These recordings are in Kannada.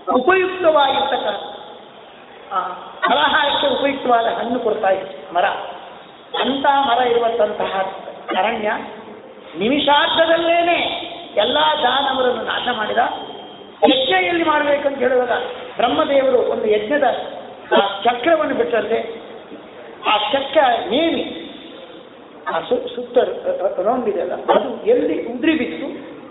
ಉಪಯುಕ್ತವಾಗಿರ್ತಕ್ಕಂಥ ಆ, ಫಲಾಹಾರಕ್ಕೆ ಉಪಯುಕ್ತವಾದ ಹಣ್ಣು ಕೊಡ್ತಾ ಇದೆ ಮರ ಅಂತ ಮರ ಇರುವಂತಹ ಅರಣ್ಯ ನಿಮಿಷಾರ್ಧದಲ್ಲೇನೆ ಎಲ್ಲ ದಾನವರನ್ನು ನಾಶ ಮಾಡಿದ ಯಜ್ಞ ಎಲ್ಲಿ ಮಾಡಬೇಕಂತ ಹೇಳುವಾಗ ಬ್ರಹ್ಮದೇವರು ಒಂದು ಯಜ್ಞದ ಆ ಚಕ್ರವನ್ನು ಬಿಟ್ಟಂತೆ ಆ ಚಕ್ರ ನೇಮಿ ಆ ಸು ಸುತ್ತ ರೌಂಡ್ ಇದೆಯಲ್ಲ ಅದು ಎಲ್ಲಿ ಉದ್ರಿ ಬಿತ್ತು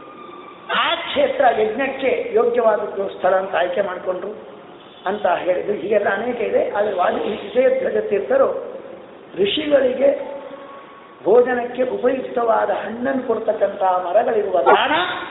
ಆ ಕ್ಷೇತ್ರ ಯಜ್ಞಕ್ಕೆ ಯೋಗ್ಯವಾದದ್ದು ಸ್ಥಳ ಅಂತ ಆಯ್ಕೆ ಮಾಡಿಕೊಂಡ್ರು ಅಂತ ಹೇಳಿದ್ರು ಹೀಗೆಲ್ಲ ಅನೇಕ ಇದೆ ಆದರೆ ವಾದಿ ವಿಜಯಧ್ವಜ ತೀರ್ಥರು ಋಷಿಗಳಿಗೆ ಭೋಜನಕ್ಕೆ ಉಪಯುಕ್ತವಾದ ಹಣ್ಣನ್ನು ಕೊಡ್ತಕ್ಕಂಥ ಮರಗಳಿರುವ ತಾಣ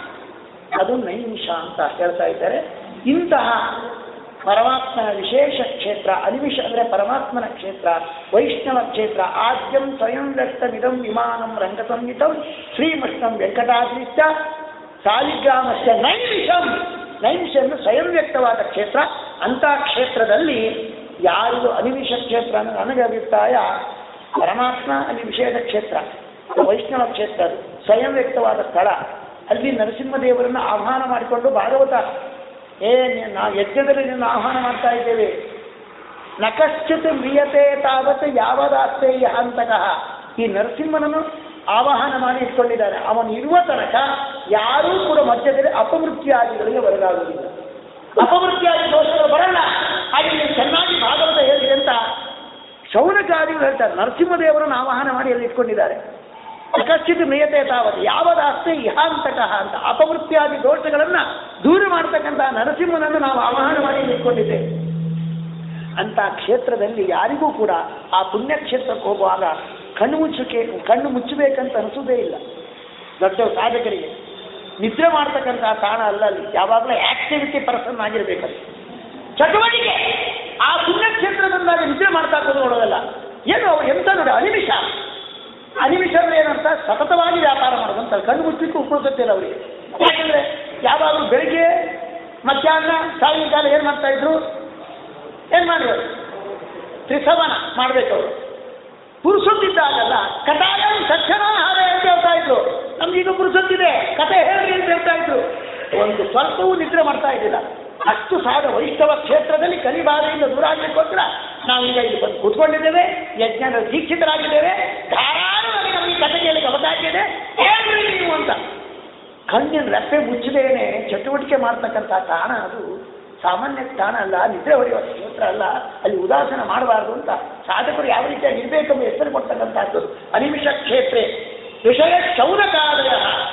ಅದು ನೈಮಿಷ ಅಂತ ಹೇಳ್ತಾ ಇದ್ದಾರೆ ಇಂತಹ ಪರಮಾತ್ಮನ ವಿಶೇಷ ಕ್ಷೇತ್ರ ಅನಿಮಿಷ ಅಂದರೆ ಪರಮಾತ್ಮನ ಕ್ಷೇತ್ರ ವೈಷ್ಣವ ಕ್ಷೇತ್ರ ಆದ್ಯಂ ಸ್ವಯಂ ವ್ಯಕ್ತಮಿದಂ ವಿಮಾನಂ ರಂಗಸಂಹಿತಂ ಶ್ರೀಮೃಷ್ಣಂ ವೆಂಕಟಾದ್ರಿಶ್ಚ ಸಾಲಿಗ್ರಾಮಸ್ಯ ನೈಮಿಷಂ ನೈಮಿಷ ಅಂದ್ರೆ ಸ್ವಯಂ ವ್ಯಕ್ತವಾದ ಕ್ಷೇತ್ರ ಅಂತ ಕ್ಷೇತ್ರದಲ್ಲಿ ಯಾರಿಗೂ ಅನಿಮಿಷ ಕ್ಷೇತ್ರ ಅಂದ್ರೆ ನನಗೆ ಅಭಿಪ್ರಾಯ ಪರಮಾತ್ಮ ಅಲ್ಲಿ ವಿಶೇಷ ಕ್ಷೇತ್ರ ವೈಷ್ಣವ ಕ್ಷೇತ್ರ ಅದು ಸ್ವಯಂ ವ್ಯಕ್ತವಾದ ಸ್ಥಳ ಅಲ್ಲಿ ನರಸಿಂಹದೇವರನ್ನು ಆಹ್ವಾನ ಮಾಡಿಕೊಂಡು ಭಾಗವತ ಏ ನೀ- ನಾವು ಯಜ್ಞದಲ್ಲಿ ನಿನ್ನ ಆಹ್ವಾನ ಮಾಡ್ತಾ ಇದ್ದೇವೆ ನಕಶ್ಚಿತ್ ಮ್ರಿಯತೆ ತಾವತ್ ಯಾವದಾಸ್ತೇಯ ಅಂತಕಃ ಈ ನರಸಿಂಹನನ್ನು ಆವಾಹನ ಮಾಡಿ ಇಟ್ಕೊಂಡಿದ್ದಾನೆ ಅವನು ಇರುವ ತನಕ ಯಾರೂ ಕೂಡ ಮಧ್ಯದಲ್ಲಿ ಅಪಮೃತ್ಯಾದಿಗಳಿಗೆ ಒಳಗಾಗುವುದಿಲ್ಲ ಅಪಮೃತ್ಯಾದಿ ದೋಷಗಳು ಬರಲ್ಲ ಹಾಗೆ ನೀವು ಚೆನ್ನಾಗಿ ಭಾಗವತ ಹೇಳಿದೆ ಅಂತ ಶೌನಕಾದಿಗಳು ಹೇಳ್ತಾರೆ ನರಸಿಂಹದೇವರನ್ನು ಆವಾಹನ ಮಾಡಿ ಅಲ್ಲಿ ಇಟ್ಕೊಂಡಿದ್ದಾರೆ ಕಶ್ಚಿತ್ ಮ್ರಿಯತೆ ತಾವತ್ ಯಾವದಾಸ್ತೆ ಇಹಾಂತಕಃ ಅಂತ ಅಪವೃತ್ತಿಯಾದಿ ದೋಷಗಳನ್ನ ದೂರ ಮಾಡ್ತಕ್ಕಂಥ ನರಸಿಂಹನನ್ನು ನಾವು ಆವಾಹನ ಮಾಡಿ ಇಲ್ಲಿ ಇಟ್ಕೊಂಡಿದ್ದೇವೆ ಅಂತ ಕ್ಷೇತ್ರದಲ್ಲಿ ಯಾರಿಗೂ ಕೂಡ ಆ ಪುಣ್ಯ ಕ್ಷೇತ್ರಕ್ಕೆ ಹೋಗುವಾಗ ಕಣ್ಣು ಮುಚ್ಚಕ್ಕೆ ಕಣ್ಣು ಮುಚ್ಚಬೇಕಂತ ಅನಿಸೋದೇ ಇಲ್ಲ ದೊಡ್ಡ ಸಾಧಕರಿಗೆ ನಿದ್ರೆ ಮಾಡ್ತಕ್ಕಂಥ ತಾಣ ಅಲ್ಲ ಅಲ್ಲಿ ಯಾವಾಗಲೂ ಆಕ್ಟಿವಿಟಿ ಪರ್ಸನ್ ಆಗಿರ್ಬೇಕಲ್ಲಿ ಚಟುವಟಿಕೆ ಆ ಪುಣ್ಯ ಕ್ಷೇತ್ರದಿಂದಾಗ ನಿದ್ರೆ ಮಾಡ್ತಾ ಕೂತ್ಕೊಳ್ಳೋದಲ್ಲ ಏನು ಅವ್ರು ಎಂತ ನೋಡಿ ಅನಿಮಿಷ ಅನಿಮಿಷ ಅಂದ್ರೆ ಏನಂತ ಸತತವಾಗಿ ವ್ಯಾಪಾರ ಮಾಡೋದು ಅಂತ ಕಣ್ಣು ಮುಚ್ಚಲಿಕ್ಕೆ ಉಪಯೋಗಿಸ್ತಿಲ್ಲ ಅವರಿಗೆ ಯಾಕಂದ್ರೆ ಯಾವಾಗಲೂ ಬೆಳಿಗ್ಗೆ ಮಧ್ಯಾಹ್ನ ಸಾಯಂಕಾಲ ಏನು ಮಾಡ್ತಾ ಇದ್ರು ಏನ್ ಮಾಡಿದ್ರು ತ್ರಿಸವನ ಮಾಡ್ಬೇಕು ಅವರು ಪುರುಸೊತ್ತಿದ್ದಾಗಲ್ಲ ಕಟಾಯ ತಕ್ಷಣ ಹಾಗೆ ಅಂತ ಹೇಳ್ತಾ ಇದ್ರು ನಮ್ಗೀಗ ಪುರುಸೊತ್ತಿದೆ ಕತೆ ಹೇಳ್ರಿ ಅಂತ ಹೇಳ್ತಾ ಇದ್ರು ಒಂದು ಸ್ವಲ್ಪವೂ ನಿದ್ರೆ ಮಾಡ್ತಾ ಇದ್ದಿಲ್ಲ ಅಷ್ಟು ಸಾಧ ವೈಷ್ಣವ ಕ್ಷೇತ್ರದಲ್ಲಿ ಕಲಿಬಾಧೆಯಿಂದ ದೂರ ಆಗಲಿಕ್ಕೋಸ್ಕರ ನಾವೀಗ ಇಲ್ಲಿ ಬಂದು ಕೂತ್ಕೊಂಡಿದ್ದೇವೆ ಯಜ್ಞದ ದೀಕ್ಷಿತರಾಗಿದ್ದೇವೆ ಧಾರಾಳವಾಗಿ ನಮಗೆ ಕತೆ ಕೇಳಲಿಕ್ಕೆ ಅವಕಾಶ ಇದೆ ಹೇಳ್ರಿ ನೀವು ಅಂತ ಕಣ್ಣಿನ ರೆಪ್ಪೆ ಮುಚ್ಚದೇನೆ ಚಟುವಟಿಕೆ ಮಾಡ್ತಕ್ಕಂಥ ತಾಣ ಅದು ಸಾಮಾನ್ಯ ತಾಣ ಅಲ್ಲ ನಿದ್ರೆ ಹೊಡೆಯುವ ಕ್ಷೇತ್ರ ಅಲ್ಲ ಅಲ್ಲಿ ಉದಾಸನ ಮಾಡಬಾರ್ದು ಅಂತ ಸಾಧಕರು ಯಾವ ರೀತಿಯಾಗಿ ಇರಬೇಕೆಂಬ ಹೆಸರು ಕೊಡ್ತಕ್ಕಂಥದ್ದು ಅನಿಮಿಷ ಕ್ಷೇತ್ರ ವಿಷಯ ಶೌನಕಾಲಯ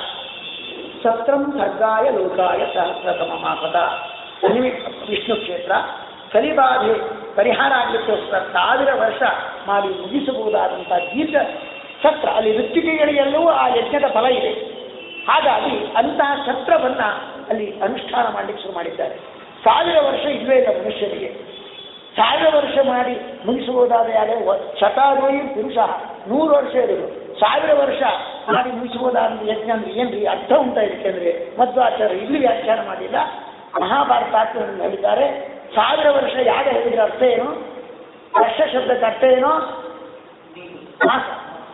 ಸತ್ರಂ ಸರ್ಗಾಯ ಲೋಕಾಯ ಸಹಸ್ರತಮ ಮಾಪದ ಅನಿಮಿ ವಿಷ್ಣು ಕ್ಷೇತ್ರ ಕಲಿಬಾಧೆ ಪರಿಹಾರ ಆಗಲಿಕ್ಕೋಸ್ಕರ ಸಾವಿರ ವರ್ಷ ಮಾಡಿ ಮುಗಿಸಬಹುದಾದಂಥ ದೀರ್ಘ ಸತ್ರ ಅಲ್ಲಿ ಋತ್ತಿಗೆಗಳಿಗೆಲ್ಲವೂ ಆ ಯಜ್ಞದ ಫಲ ಇದೆ ಹಾಗಾಗಿ ಅಂತಹ ಸತ್ರವನ್ನ ಅಲ್ಲಿ ಅನುಷ್ಠಾನ ಮಾಡಲಿಕ್ಕೆ ಶುರು ಮಾಡಿದ್ದಾರೆ ಸಾವಿರ ವರ್ಷ ಇಲ್ವೇ ಇಲ್ಲ ಮನುಷ್ಯನಿಗೆ ಸಾವಿರ ವರ್ಷ ಮಾಡಿ ಮುಗಿಸಬಹುದಾದ ಯಾರೇ ಶತಾರೋಯಿ ಪುರುಷ ನೂರು ವರ್ಷ ಇರೋದು ಸಾವಿರ ವರ್ಷ ಮಾಡಿ ಮುಗಿಸಬಹುದಾದ ಯಜ್ಞ ಅಂದ್ರೆ ಏನ್ರಿ ಅರ್ಥ ಉಂಟಾ ಇದಕ್ಕೆ ಅಂದ್ರೆ ಮಧ್ವಾಚಾರ್ಯ ಇಲ್ಲಿ ವ್ಯಾಖ್ಯಾನ ಮಾಡಿಲ್ಲ ಮಹಾಭಾರತಾತ್ಮವನ್ನು ಹೇಳಿದ್ದಾರೆ ಸಾವಿರ ವರ್ಷ ಯಾಗ ಹೇಳಿದ್ರೆ ಅರ್ಥ ಏನು ವರ್ಷ ಶಬ್ದಕ್ಕೆ ಅರ್ಥ ಏನು ಮಾಸ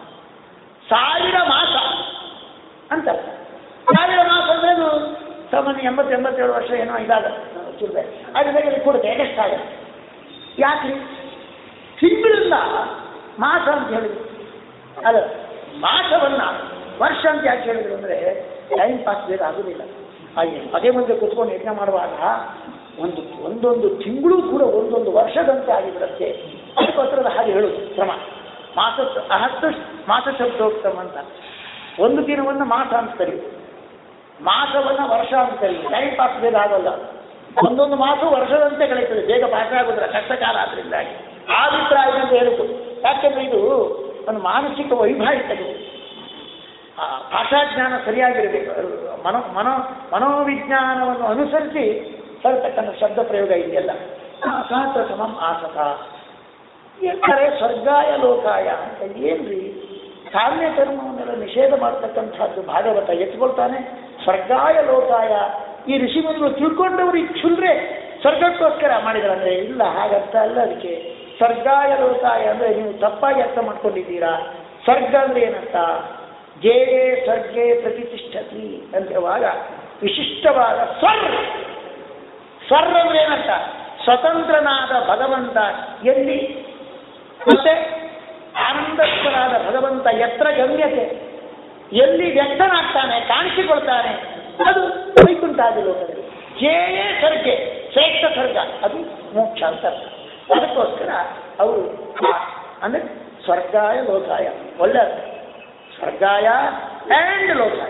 ಸಾವಿರ ಮಾಸ ಅಂತ ಸಾವಿರ ಮಾಸ ಅಂದ್ರೆ ಅದು ಸಾಮಾನ್ಯ ಎಂಬತ್ತು ಎಂಬತ್ತೇಳು ವರ್ಷ ಏನೋ ಇದಾಗ ಚಿಲ್ಲರೆ ಅದ್ರ ಮೇಲೆ ಇಲ್ಲಿ ಕೊಡುತ್ತೆ ಎಷ್ಟಾಗುತ್ತೆ ಯಾಕ್ರಿ ತಿಂಗಳಿಂದ ಮಾಸ ಅಂತ ಹೇಳಿದ್ರು ಅಲ್ಲ ಮಾಸವನ್ನ ವರ್ಷ ಅಂತ ಯಾಕೆ ಹೇಳಿದ್ರು ಅಂದ್ರೆ ಟೈಮ್ ಪಾಸ್ ಬೇಗ ಆಗುದಿಲ್ಲ ಹಾಗೆ ಅದೇ ಮುಂದೆ ಕುತ್ಕೊಂಡು ಯಜ್ಞ ಮಾಡುವಾಗ ಒಂದು ಒಂದೊಂದು ತಿಂಗಳು ಕೂಡ ಒಂದೊಂದು ವರ್ಷದಂತೆ ಆಗಿಬಿಡುತ್ತೆ ಅದಕ್ಕೋಸ್ಕರ ಹಾಗೆ ಹೇಳುದು ಕ್ರಮ ಮಾಸ ಹತ್ತು ಮಾಸ ಶಬ್ದೋಕ್ತಮ ಅಂತ ಒಂದು ದಿನವನ್ನು ಮಾಸ ಅಂತ ಕರೆಯುವುದು ಮಾಸವನ್ನ ವರ್ಷ ಅಂತ ಕರೆಯುವುದು ಟೈಮ್ ಪಾಸ್ ಬೇಗ ಆಗಲ್ಲ ಒಂದೊಂದು ಮಾಸ ವರ್ಷದಂತೆ ಕಳೀತದೆ ಬೇಗ ಪಾಸ್ ಆಗೋದಿಲ್ಲ ಕಷ್ಟಕಾಲ ಆದ್ರಿಂದಾಗಿ ಆ ಅಭಿಪ್ರಾಯದಿಂದ ಹೇಳುದು ಯಾಕೆಂದ್ರೆ ಇದು ಒಂದು ಮಾನಸಿಕ ವೈಭಾಗಿತದೆ ಆ ಭಾಷಾಜ್ಞಾನ ಸರಿಯಾಗಿರಬೇಕು ಅದು ಮನೋ ಮನೋ ಮನೋವಿಜ್ಞಾನವನ್ನು ಅನುಸರಿಸಿ ಸರತಕ್ಕಂಥ ಶಬ್ದ ಪ್ರಯೋಗ ಇದೆಯಲ್ಲ ಸಹಸ್ರ ಸಮಂ ಆಸಕ ಎಂದರೆ ಸ್ವರ್ಗಾಯ ಲೋಕಾಯ ಅಂತ ಏನ್ರಿ ಕಾಮ್ಯ ಕರ್ಮವನ್ನೆಲ್ಲ ನಿಷೇಧ ಮಾಡ್ತಕ್ಕಂಥದ್ದು ಭಾಗವತ ಎತ್ಕೊಳ್ತಾನೆ ಸ್ವರ್ಗಾಯ ಲೋಕಾಯ ಈ ಋಷಿಮುನಿಗಳು ತಿಳ್ಕೊಂಡವರು ಇಚ್ಛುಲ್ರೆ ಸ್ವರ್ಗಕ್ಕೋಸ್ಕರ ಮಾಡಿದ್ರಂದ್ರೆ ಇಲ್ಲ ಹಾಗರ್ಥ ಅಲ್ಲ ಅದಕ್ಕೆ ಸ್ವರ್ಗಾಯ ಲೋಕಾಯ ಅಂದ್ರೆ ನೀವು ತಪ್ಪಾಗಿ ಅರ್ಥ ಮಾಡ್ಕೊಂಡಿದ್ದೀರಾ ಸ್ವರ್ಗ ಅಂದ್ರೆ ಏನಂತ ಜೇಗೆ ಸ್ವರ್ಗೆ ಪ್ರತಿಷ್ಠತಿ ಅಂತ ಹೇಳುವಾಗ ವಿಶಿಷ್ಟವಾದ ಸ್ವರ್ ಸ್ವರ್ ಅಂದ್ರೆ ಏನರ್ಥ ಸ್ವತಂತ್ರನಾದ ಭಗವಂತ ಎಲ್ಲಿ ಮತ್ತೆ ಆನಂದಸ್ವರಾದ ಭಗವಂತ ಎತ್ರ ಗಮ್ಯತೆ ಎಲ್ಲಿ ವ್ಯಕ್ತನಾಗ್ತಾನೆ ಕಾಣಿಸಿಕೊಳ್ತಾನೆ ಅದು ವೈಕುಂಠಾದಿ ಲೋಕದಲ್ಲಿ ಜೇಯೇ ಸ್ವರ್ಗೆ ಶ್ರೇಷ್ಠ ಸ್ವರ್ಗ ಅದು ಮೋಕ್ಷ ಅಂತ ಅರ್ಥ. ಅದಕ್ಕೋಸ್ಕರ ಅವರು ಆ- ಅಂದ್ರೆ ಸ್ವರ್ಗಾಯ ಲೋಕಾಯ ಒಳ್ಳೆ ಅರ್ಥ. ಸ್ವರ್ಗಾಯ ಆ್ಯಂಡ್ ಲೋಕಾಯ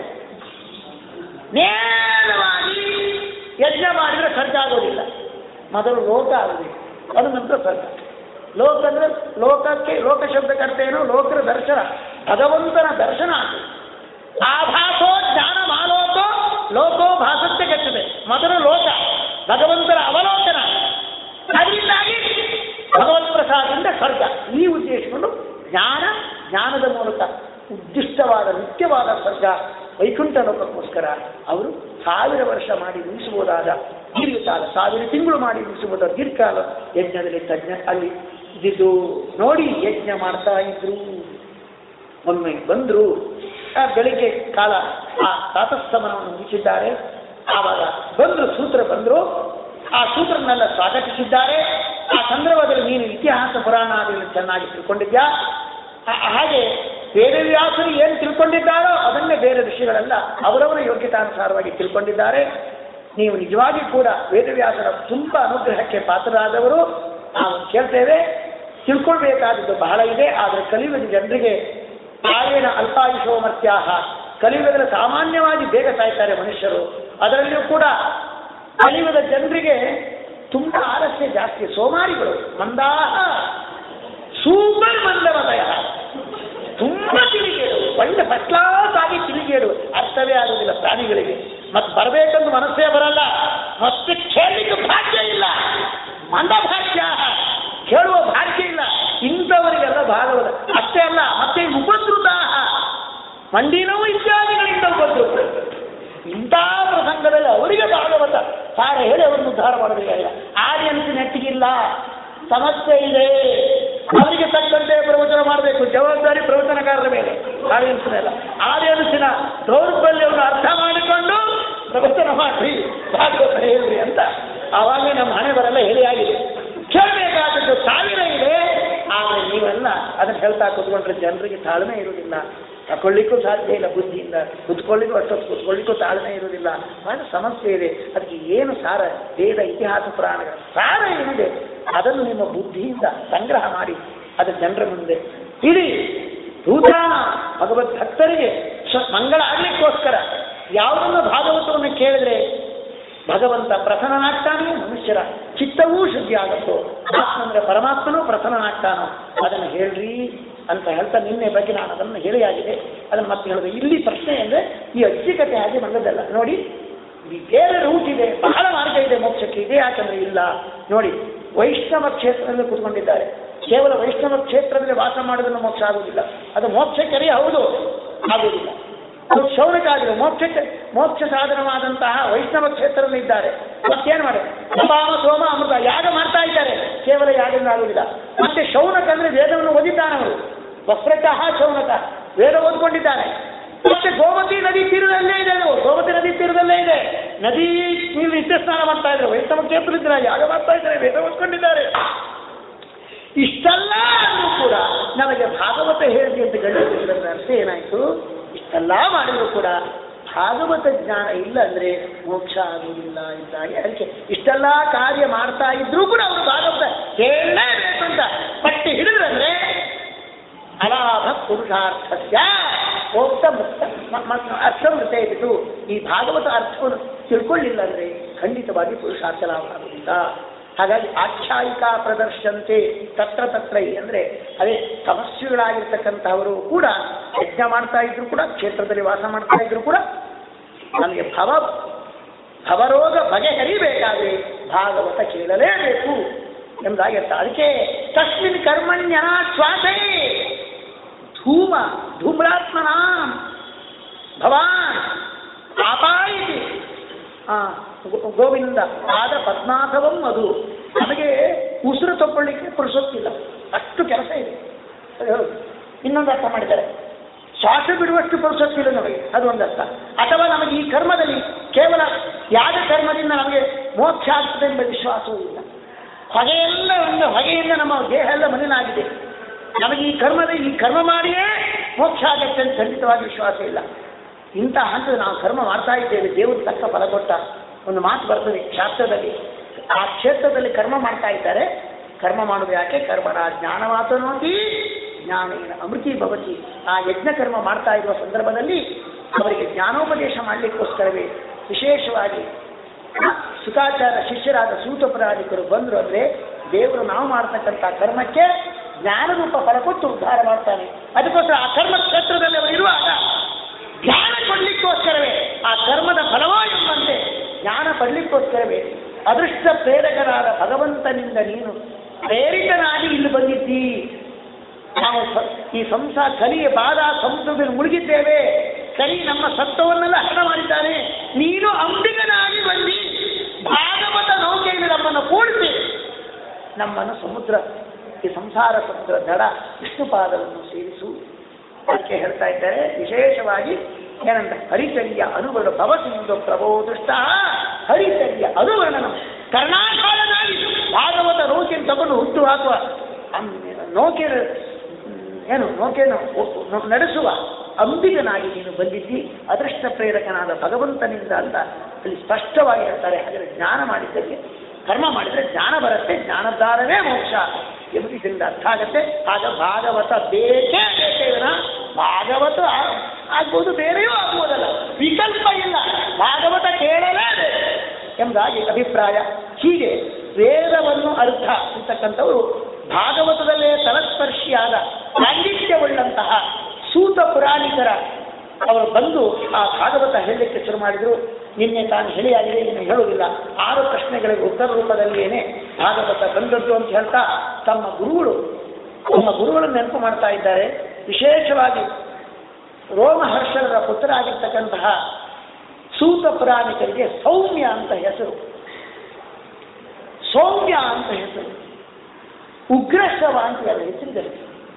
ನೇರವಾಗಿ ಯಜ್ಞ ಮಾಡಿದ್ರೆ ಸ್ವರ್ಗ ಆಗೋದಿಲ್ಲ ಮೊದಲು ಲೋಕ ಆಗೋದಿಲ್ಲ ಅದು ನಂತರ ಸ್ವರ್ಗ ಲೋಕ ಅಂದ್ರೆ ಲೋಕಕ್ಕೆ ಲೋಕ ಶಬ್ದಕ್ಕೆ ಅರ್ಥ ಏನು ಲೋಕದ ದರ್ಶನ ಭಗವಂತನ ದರ್ಶನ ಅದು ಆಭಾಸೋ ಜ್ಞಾನ ಮಾಲೋಕೋ ಲೋಕೋ ಭಾಸಕ್ಕೆ ಗಚ್ಚದೆ ಮೊದಲು ಲೋಕ ಭಗವಂತನ ಅವಲೋಕನ ಅದರಿಂದಾಗಿ ಭಗವತ್ ಪ್ರಸಾದದಿಂದ ಸ್ವರ್ಗ ಈ ಉದ್ದೇಶವನ್ನು ಜ್ಞಾನ ಜ್ಞಾನದ ಮೂಲಕ ಉದ್ದಿಷ್ಟವಾದ ನಿತ್ಯವಾದ ಸ್ವರ್ಗ ವೈಕುಂಠ ಲೋಕಕ್ಕೋಸ್ಕರ ಅವರು ಸಾವಿರ ವರ್ಷ ಮಾಡಿ ಮುಗಿಸಬಹುದಾದ ದೀರ್ಘಕಾಲ ಸಾವಿರ ತಿಂಗಳು ಮಾಡಿ ಮುಗಿಸಬಹುದಾದ ದೀರ್ಘಕಾಲ ಯಜ್ಞದಲ್ಲಿ ತಜ್ಞ ಅಲ್ಲಿ ಇದ್ದಿದ್ದು ನೋಡಿ ಯಜ್ಞ ಮಾಡ್ತಾ ಇದ್ರು ಒಮ್ಮೆ ಬಂದರು ಆ ಬೆಳಿಗ್ಗೆ ಕಾಲ ಆ ತಾತಸ್ತಮನವನ್ನು ಮುಗಿಸಿದ್ದಾರೆ ಆವಾಗ ಬಂದರು ಸೂತ್ರ ಬಂದರು ಆ ಸೂತ್ರನೆಲ್ಲ ಸ್ವಾಗತಿಸಿದ್ದಾರೆ ಆ ಸಂದರ್ಭದಲ್ಲಿ ನೀನು ಇತಿಹಾಸ ಪುರಾಣಾದಿಗಳನ್ನು ಚೆನ್ನಾಗಿ ತಿಳ್ಕೊಂಡಿದ್ಯಾ ಆ- ಹಾಗೆ ವೇದವ್ಯಾಸರು ಏನು ತಿಳ್ಕೊಂಡಿದ್ದಾರೋ ಅದನ್ನೇ ಬೇರೆ ಋಷಿಗಳೆಲ್ಲ ಅವರವರ ಯೋಗ್ಯತಾನುಸಾರವಾಗಿ ತಿಳ್ಕೊಂಡಿದ್ದಾರೆ ನೀವು ನಿಜವಾಗಿ ಕೂಡ ವೇದವ್ಯಾಸರ ತುಂಬ ಅನುಗ್ರಹಕ್ಕೆ ಪಾತ್ರರಾದವರು ನಾವು ಕೇಳ್ತೇವೆ ತಿಳ್ಕೊಳ್ಬೇಕಾದದ್ದು ಬಹಳ ಇದೆ ಆದರೆ ಕಲಿಯುಗದ ಜನರಿಗೆ ಕಾಯೇನ ಅಲ್ಪಾಯುಷೋ ಮರ್ತ್ಯಾಹ ಕಲಿಯುಗದಲ್ಲಿ ಸಾಮಾನ್ಯವಾಗಿ ಬೇಗ ಸಾಯ್ತಾರೆ ಮನುಷ್ಯರು ಅದರಲ್ಲಿಯೂ ಕೂಡ ಕಲಿಯುಗದ ಜನರಿಗೆ ತುಂಬ ಆಲಸ್ಯ ಜಾಸ್ತಿ ಸೋಮಾರಿಗಳು ಮಂದಾಹ ಸೂಪರ್ ಮಂದಮದಯ ತುಂಬ ತಿಳಿಗೇಡು ಒಳ್ಳೆ ಫಸ್ಟ್ ಕ್ಲಾಸ್ ಆಗಿ ತಿಳಿಗೇಡು ಅರ್ಥವೇ ಆಗುವುದಿಲ್ಲ ಪ್ರಾಣಿಗಳಿಗೆ ಮತ್ತೆ ಬರಬೇಕಂದು ಮನಸ್ಸೇ ಬರಲ್ಲ ಮತ್ತೆ ಕೇಳಲಿಕ್ಕೆ ಭಾಗ್ಯ ಇಲ್ಲ ಮಂದಭಾಗ್ಯ ಕೇಳುವ ಭಾಗ್ಯ ಇಲ್ಲ ಇಂಥವರಿಗೆಲ್ಲ ಭಾಗವತ ಅಷ್ಟೇ ಅಲ್ಲ ಮತ್ತೆ ಉಪದ್ರುತಾಹ ಮಂಡಿ ನೋವು ಇತ್ಯಾದಿಗಳಿಂದ ಉಪದ್ರುತ ಇಂಥ ಪ್ರಸಂಗದಲ್ಲಿ ಅವರಿಗೆ ಭಾಗವತ ಸಾರ ಹೇಳಿ ಅವರನ್ನು ಉದ್ಧಾರ ಮಾಡಬೇಕಾಗಿಲ್ಲ ಆಡಿಯನ್ಸ್ ನೆಟ್ಟಿಗಿಲ್ಲ ಸಮಸ್ಯೆ ಇದೆ ಅವರಿಗೆ ತಕ್ಕಂತೆ ಪ್ರವಚನ ಮಾಡಬೇಕು ಜವಾಬ್ದಾರಿ ಪ್ರವಚನಕಾರರ ಮೇಲೆ ಆಡಿಯನ್ಸ್ ಮೇಲೆ ಆಡಿಯನ್ಸಿನ ದೌರ್ಬಲ್ಯವನ್ನು ಅರ್ಥ ಮಾಡಿಕೊಂಡು ಪ್ರವಚನ ಮಾಡ್ರಿ ಭಾಗವತ ಹೇಳ್ರಿ ಅಂತ ಆವಾಗ ನಮ್ಮ ಹಣೆ ಬರಲ್ಲ ಹೇಳಿ ಆಗಿದೆ ಕೇಳಬೇಕಾದದ್ದು ಸಾವಿರ ಇದೆ ಆದರೆ ನೀವೆಲ್ಲ ಅದನ್ನು ಹೇಳ್ತಾ ಕೂತ್ಕೊಂಡ್ರೆ ಜನರಿಗೆ ತಾಳ್ಮೆ ಇರುವುದಿಲ್ಲ ತಗೊಳ್ಳಿಕ್ಕೂ ಸಾಧ್ಯ ಇಲ್ಲ ಬುದ್ಧಿಯಿಂದ ಕುತ್ಕೊಳ್ಳಿಕ್ಕೂ ಅಷ್ಟೊತ್ತು ಕುತ್ಕೊಳ್ಳಿಕ್ಕೂ ತಾಳ್ಮೆ ಇರುವುದಿಲ್ಲ ಬಹಳ ಸಮಸ್ಯೆ ಇದೆ ಅದಕ್ಕೆ ಏನು ಸಾರ ವೇದ ಇತಿಹಾಸ ಪುರಾಣಗಳ ಸಾರ ಏನಿದೆ ಅದನ್ನು ನಿಮ್ಮ ಬುದ್ಧಿಯಿಂದ ಸಂಗ್ರಹ ಮಾಡಿ ಅದು ಜನರ ಮುಂದೆ ಇಡೀ ದೂತಾನ ಭಗವದ್ ಭಕ್ತರಿಗೆ ಶ- ಮಂಗಳ ಆಗ್ಲಿಕ್ಕೋಸ್ಕರ ಯಾವುದನ್ನು ಭಾಗವತವನ್ನು ಕೇಳಿದ್ರೆ ಭಗವಂತ ಪ್ರಸನ್ನನಾಗ್ತಾನೆ ಮನುಷ್ಯರ ಚಿತ್ತವೂ ಶುದ್ಧಿ ಆಗುತ್ತೋ ಆತ್ಮಂದ್ರೆ ಪರಮಾತ್ಮನೂ ಪ್ರಸನ್ನನಾಗ್ತಾನೋ ಅದನ್ನು ಹೇಳ್ರಿ ಅಂತ ಹೇಳ್ತಾ ನಿನ್ನೆ ಬಗ್ಗೆ ನಾನು ಅದನ್ನು ಹೇಳಿ ಆಗಿದೆ ಅದನ್ನು ಮತ್ತೆ ಹೇಳಿದೆ ಇಲ್ಲಿ ಪ್ರಶ್ನೆ ಅಂದರೆ ಈ ಅಜ್ಜಿಕತೆ ಹಾಗೆ ಬಂದದ್ದಲ್ಲ ನೋಡಿ ಈ ಬೇರೆ ರೂಟ್ ಇದೆ ಬಹಳ ಮಾರ್ಗ ಇದೆ ಮೋಕ್ಷಕ್ಕೆ ಇದೆ ಯಾಕಂದ್ರೆ ಇಲ್ಲ ನೋಡಿ ವೈಷ್ಣವ ಕ್ಷೇತ್ರದಲ್ಲಿ ಕೂತ್ಕೊಂಡಿದ್ದಾರೆ ಕೇವಲ ವೈಷ್ಣವ ಕ್ಷೇತ್ರದಲ್ಲಿ ವಾಸ ಮಾಡೋದನ್ನು ಮೋಕ್ಷ ಆಗುವುದಿಲ್ಲ ಅದು ಮೋಕ್ಷಕ್ಕೆ ಹೌದು ಆಗುವುದಿಲ್ಲ ಅದು ಶೌನಕಾದಿಗಳು ಮೋಕ್ಷಕ್ಕೆ ಮೋಕ್ಷ ಸಾಧನವಾದಂತಹ ವೈಷ್ಣವ ಕ್ಷೇತ್ರದಲ್ಲಿ ಇದ್ದಾರೆ ಮತ್ತೇನು ಮಾಡಿ ಅಪಾಮ ಸೋಮ ಅಮೃತ ಯಾಗ ಮಾಡ್ತಾ ಇದ್ದಾರೆ ಕೇವಲ ಯಾಗದಿಂದ ಆಗುವುದಿಲ್ಲ ಮತ್ತೆ ಶೌನಕ ಅಂದ್ರೆ ವೇದವನ್ನು ಓದಿದ್ದಾನವರು ವಸ್ತ್ರತಃ ಶೌನಕ ವೇದ ಓದ್ಕೊಂಡಿದ್ದಾನೆ ಮತ್ತೆ ಗೋಮತಿ ನದಿ ತೀರದಲ್ಲೇ ಇದೆ ಅದು ಗೋಮತಿ ನದಿ ತೀರದಲ್ಲೇ ಇದೆ ನದಿ ನೀರು ನಿತ್ಯ ಸ್ನಾನ ಮಾಡ್ತಾ ಇದ್ದಾರೆ ವೈಷ್ಣವ ಕ್ಷೇತ್ರದಿದ್ದಾರೆ ಯಾಗ ಮಾಡ್ತಾ ಇದ್ದಾರೆ ವೇದ ಓದ್ಕೊಂಡಿದ್ದಾರೆ ಇಷ್ಟೆಲ್ಲ ಅಂದ್ರೂ ಕೂಡ ನಮಗೆ ಭಾಗವತ ಹೇಳಿದೆ ಅಂತ ಗಂಡ ಅರ್ಥ ಏನಾಯ್ತು ಇಷ್ಟೆಲ್ಲ ಮಾಡಿದ್ರು ಕೂಡ ಭಾಗವತ ಜ್ಞಾನ ಇಲ್ಲ ಅಂದ್ರೆ ಮೋಕ್ಷ ಆಗುವುದಿಲ್ಲ ಇದ್ದಾಗೆ ಅದಕ್ಕೆ ಇಷ್ಟೆಲ್ಲ ಕಾರ್ಯ ಮಾಡ್ತಾ ಇದ್ರೂ ಕೂಡ ಅವರು ಭಾಗವತ ಹೇಳಲೇಬೇಕು ಅಂತ ಪಟ್ಟಿ ಹಿಡಿದ್ರಂದ್ರೆ ಅಲಾಭ ಪುರುಷಾರ್ಥಸ್ಯ ಮೋಕ್ಷ ಮುಕ್ತ ಮ- ಮ- ಅರ್ಥಮೃತ ಇದ್ದು ಈ ಭಾಗವತ ಅರ್ಥವನ್ನು ತಿಳ್ಕೊಳ್ಳಿಲ್ಲ ಅಂದ್ರೆ ಖಂಡಿತವಾಗಿ ಪುರುಷಾರ್ಥ ಲಾಭ ಆಗುವುದಿಲ್ಲ ಹಾಗಾಗಿ ಆಖ್ಯಾಯಿಕಾ ಪ್ರದರ್ಶನತೆ ತತ್ರ ತತ್ರ ಅಂದರೆ ಅದೇ ತಪಸ್ವಿಗಳಾಗಿರ್ತಕ್ಕಂಥವರು ಕೂಡ ಯಜ್ಞ ಮಾಡ್ತಾ ಇದ್ರು ಕೂಡ ಕ್ಷೇತ್ರದಲ್ಲಿ ವಾಸ ಮಾಡ್ತಾ ಇದ್ರು ಕೂಡ ನಮಗೆ ಭವ ಭವರೋಗ ಬಗೆಹರಿಬೇಕಾದ್ರೆ ಭಾಗವತ ಕೇಳಲೇಬೇಕು ಎಂಬುದಾಗಿರ್ತ ಅದಕ್ಕೆ ತಸ್ಮಿನ್ ಕರ್ಮಣ್ಯನ ಶ್ವಾಸೇ ಧೂಮ ಧೂಮ್ರಾತ್ಮನ ಭವಾನ್ ಆಪಾಯಿತಿ ಆ, ಗೋ- ಗೋವಿಂದ ಆದ ಪದ್ಮಾಸವಂ ಅದು ನಮಗೆ ಉಸಿರು ತಗೊಳ್ಳಿಕ್ಕೆ ಪುರುಸೊತ್ತಿಲ್ಲ ಅಷ್ಟು ಕೆಲಸ ಇದೆ ಅದು ಹೇಳುದು. ಇನ್ನೊಂದು ಅರ್ಥ ಮಾಡಿದ್ದಾರೆ ಶ್ವಾಸ ಬಿಡುವಷ್ಟು ಪುರುಸೊತ್ತಿಲ್ಲ ನಮಗೆ ಅದು ಒಂದು ಅರ್ಥ ಅಥವಾ ನಮಗೆ ಈ ಕರ್ಮದಲ್ಲಿ ಕೇವಲ ಯಾಗ ಕರ್ಮದಿಂದ ನಮಗೆ ಮೋಕ್ಷ ಆಗ್ತದೆ ಎಂಬ ವಿಶ್ವಾಸವೂ ಇಲ್ಲ ಹೊಗೆಯೆಲ್ಲ ಒಂದು ಹೊಗೆಯಿಂದ ನಮ್ಮ ದೇಹ ಎಲ್ಲ ಮಲಿನಾಗಿದೆ ನಮಗೆ ಈ ಕರ್ಮದ ಈ ಕರ್ಮ ಮಾಡಿಯೇ ಮೋಕ್ಷ ಆಗತ್ತೆ ಅಂತ ಖಂಡಿತವಾಗಿ ವಿಶ್ವಾಸ ಇಲ್ಲ ಇಂಥ ಹಂತದ ನಾವು ಕರ್ಮ ಮಾಡ್ತಾ ಇದ್ದೇವೆ ದೇವರು ತಕ್ಕ ಫಲ ಕೊಟ್ಟ ಒಂದು ಮಾತು ಬರ್ತದೆ ಶಾಸ್ತ್ರದಲ್ಲಿ ಆ ಕ್ಷೇತ್ರದಲ್ಲಿ ಕರ್ಮ ಮಾಡ್ತಾ ಇದ್ದಾರೆ ಕರ್ಮ ಮಾಡುವುದು ಯಾಕೆ ಕರ್ಮಣ ಜ್ಞಾನವಾತನೋತಿ ಜ್ಞಾನೇನ ಅಮೃತಿ ಭವತಿ ಆ ಯಜ್ಞ ಕರ್ಮ ಮಾಡ್ತಾ ಇರುವ ಸಂದರ್ಭದಲ್ಲಿ ಅವರಿಗೆ ಜ್ಞಾನೋಪದೇಶ ಮಾಡಲಿಕ್ಕೋಸ್ಕರವೇ ವಿಶೇಷವಾಗಿ ಸುಖಾಚಾರ ಶಿಷ್ಯರಾದ ಸೂತಪುರಾಣಿಕರು ಬಂದರು ಅಂದರೆ ದೇವರು ನಾವು ಮಾಡ್ತಕ್ಕಂಥ ಕರ್ಮಕ್ಕೆ ಜ್ಞಾನರೂಪ ಫಲ ಕೊಟ್ಟು ಉದ್ಧಾರ ಮಾಡ್ತಾನೆ ಅದಕ್ಕೋಸ್ಕರ ಆ ಕರ್ಮ ಕ್ಷೇತ್ರದಲ್ಲಿ ಅವರು ಇರುವಾಗ ಜ್ಞಾನ ಕೊಡ್ಲಿಕ್ಕೋಸ್ಕರವೇ ಆ ಕರ್ಮದ ಫಲವೋ ಎಂಬಂತೆ ಜ್ಞಾನ ಪಡ್ಲಿಕ್ಕೋಸ್ಕರವೇ ಅದೃಷ್ಟ ಪ್ರೇರಕರಾದ ಭಗವಂತನಿಂದ ನೀನು ಪ್ರೇರಿತನಾಗಿ ಇಲ್ಲಿ ಬಂದಿದ್ದಿ ನಾವು ಸ- ಈ ಸಂಸಾರ ಕಲಿಯ ಬಾಧ ಸಮುದ್ರದಲ್ಲಿ ಮುಳುಗಿದ್ದೇವೆ ಕಲಿ ನಮ್ಮ ಸತ್ವವನ್ನೆಲ್ಲ ಹರಣ ಮಾಡಿದ್ದಾನೆ ನೀನು ಅಂಬಿಗನಾಗಿ ಬಂದಿ ಭಾಗವತ ನೌಕೆಯಲ್ಲಿ ನಮ್ಮನ್ನು ಕೂಡಿಸಿ ನಮ್ಮನ್ನು ಸಮುದ್ರ ಈ ಸಂಸಾರ ಸಮುದ್ರ ದಡ ವಿಷ್ಣುಪಾದವನ್ನು ಸೇರಿಸು ಅದಕ್ಕೆ ಹೇಳ್ತಾ ಇದ್ದಾರೆ ವಿಶೇಷವಾಗಿ ಏನಂತ ಹರಿಚರ್ಯ ಅನುವರ್ಣ ಭವಸಿಂಧು ಪ್ರಭೋ ದೃಷ್ಟ ಹರಿಚರ್ಯ ಅನುವರ್ಣನ ಕರ್ಣಾಕಾಲದಲ್ಲಿ ಭಾಗವತ ನೌಕೆಯನ್ನು ತಗೊಂಡು ಹುಟ್ಟು ಹಾಕುವ ಅಂ- ನೌಕೆ ಏನು ನೌಕೆಯನ್ನು ಒ- ಒ- ನಡೆಸುವ ಅಂಬಿಗನಾಗಿ ನೀನು ಬಂದಿದ್ದಿ ಅದೃಷ್ಟ ಪ್ರೇರಕನಾದ ಭಗವಂತನಿಂದ ಅಂತ ಅಲ್ಲಿ ಸ್ಪಷ್ಟವಾಗಿ ಹೇಳ್ತಾರೆ ಹಾಗಾದ್ರೆ ಜ್ಞಾನ ಮಾಡಿದ್ದಕ್ಕೆ ಕರ್ಮ ಮಾಡಿದರೆ ಜ್ಞಾನ ಬರುತ್ತೆ ಜ್ಞಾನದ್ದಾರವೇ ಮೋಕ್ಷ ಎಂಬುದು ಇದರಿಂದ ಅರ್ಥ ಆಗತ್ತೆ ಆಗ ಭಾಗವತ ಬೇಕೇ ಬೇಕೇ ವಿನ ಭಾಗವತ ಆ- ಆಗ್ಬೋದು ಬೇರೆಯೂ ಆಗ್ಬೋದಲ್ಲ ವಿಕಲ್ಪ ಇಲ್ಲ ಭಾಗವತ ಕೇಳಲೇಬೇಕು ಎಂಬುದಾಗಿ ಅಭಿಪ್ರಾಯ ಹೀಗೆ ವೇದವನ್ನು ಅರ್ಥ ಅಂತಕ್ಕಂಥವರು ಭಾಗವತದಲ್ಲೇ ತಲಸ್ಪರ್ಶಿಯಾದ ಪಾಂಡಿತ್ಯವುಳ್ಳಂತಹ ಸೂತ ಪುರಾಣಿಕರ ಅವರು ಬಂದು ಆ ಭಾಗವತ ಹೇಳಲಿಕ್ಕೆ ಶುರು ಮಾಡಿದ್ರು ನಿನ್ನೆ ತಾನು ಹೇಳಿಯಾಗಿದೆ ಇನ್ನು ಹೇಳುವುದಿಲ್ಲ ಆರು ಪ್ರಶ್ನೆಗಳಿಗೆ ಉತ್ತರ ರೂಪದಲ್ಲಿಯೇನೆ ಭಾಗವತ ಬಂದದ್ದು ಅಂತ ಹೇಳ್ತಾ ತಮ್ಮ ಗುರುಗಳು ತಮ್ಮ ಗುರುಗಳನ್ನು ನೆನಪು ಮಾಡ್ತಾ ಇದ್ದಾರೆ ವಿಶೇಷವಾಗಿ ರೋಮಹರ್ಷರ ಪುತ್ರ ಆಗಿರ್ತಕ್ಕಂತಹ ಸೂತ ಪುರಾಣಿಕರಿಗೆ ಸೌಮ್ಯ ಅಂತ ಹೆಸರು ಸೌಮ್ಯ ಅಂತ ಹೆಸರು ಉಗ್ರಶ್ರವ ಅಂತ ಅದರ ಹೆಸರಿದ್ದಾರೆ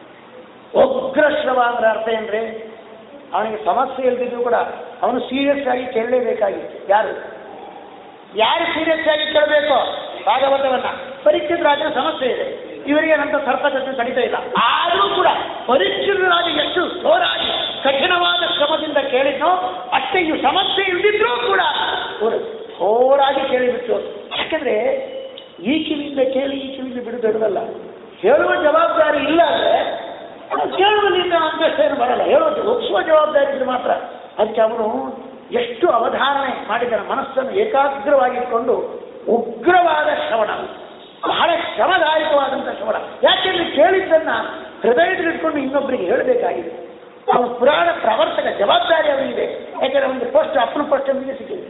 ಉಗ್ರಶ್ರವ ಅಂದ್ರೆ ಅರ್ಥ ಏನ್ರಿ ಅವನಿಗೆ ಸಮಸ್ಯೆ ಇಲ್ದಿದ್ರು ಕೂಡ ಅವನು ಸೀರಿಯಸ್ ಆಗಿ ಕೇಳಲೇಬೇಕಾಗಿತ್ತು ಯಾರು ಯಾರು ಸೀರಿಯಸ್ ಆಗಿ ಕೇಳಬೇಕು ಭಾಗವತವನ್ನ ಪರೀಕ್ಷಿತರಾಜನ ಸಮಸ್ಯೆ ಇದೆ ಇವರಿಗೆ ನಂತರ ಸರ್ಪಚರ್ಚೆ ಕಡಿತಾ ಇಲ್ಲ ಆದರೂ ಕೂಡ ಪರೀಕ್ಷಿತರಾಜ ಎಷ್ಟು ಜೋರಾಗಿ ಕಠಿಣವಾದ ಶ್ರಮದಿಂದ ಕೇಳಿದ್ನೋ ಅಷ್ಟೇ ಇವು ಸಮಸ್ಯೆ ಇಲ್ದಿದ್ರೂ ಕೂಡ ಅವರು ಜೋರಾಗಿ ಕೇಳಿಬಿಟ್ಟು ಯಾಕಂದ್ರೆ ಈ ಕಿವಿಯಿಂದ ಕೇಳಿ ಈ ಕಿವಿಯಿಂದ ಬಿಡು ದೊಡ್ಡದಲ್ಲ ಹೇಳುವ ಜವಾಬ್ದಾರಿ ಇಲ್ಲ ಅಂದ್ರೆ ಕೇಳುವುದರಿಂದ ಅಂತಷ್ಟೇನು ಬರಲ್ಲ ಹೇಳೋದು ಒಪ್ಪಿಸುವ ಜವಾಬ್ದಾರಿ ಇದ್ರೆ ಮಾತ್ರ ಅದಕ್ಕೆ ಅವನು ಎಷ್ಟು ಅವಧಾರಣೆ ಮಾಡಿದನ ಮನಸ್ಸನ್ನು ಏಕಾಗ್ರವಾಗಿಟ್ಕೊಂಡು ಉಗ್ರವಾದ ಶ್ರವಣ ಬಹಳ ಶ್ರಮದಾಯಕವಾದಂಥ ಶ್ರವಣ ಯಾಕೆಂದ್ರೆ ಕೇಳಿದ್ದನ್ನ ಹೃದಯದಲ್ಲಿಟ್ಕೊಂಡು ಇನ್ನೊಬ್ಬರಿಗೆ ಹೇಳಬೇಕಾಗಿದೆ ಅವನು ಪುರಾಣ ಪ್ರವರ್ತಕ ಜವಾಬ್ದಾರಿ ಅವನಿಗಿದೆ ಯಾಕೆಂದ್ರೆ ಒಂದು ಪೋಸ್ಟ್ ಅಪ್ಪನ ಪೋಸ್ಟ್ ಅವನಿಗೆ ಸಿಕ್ಕಿದೆ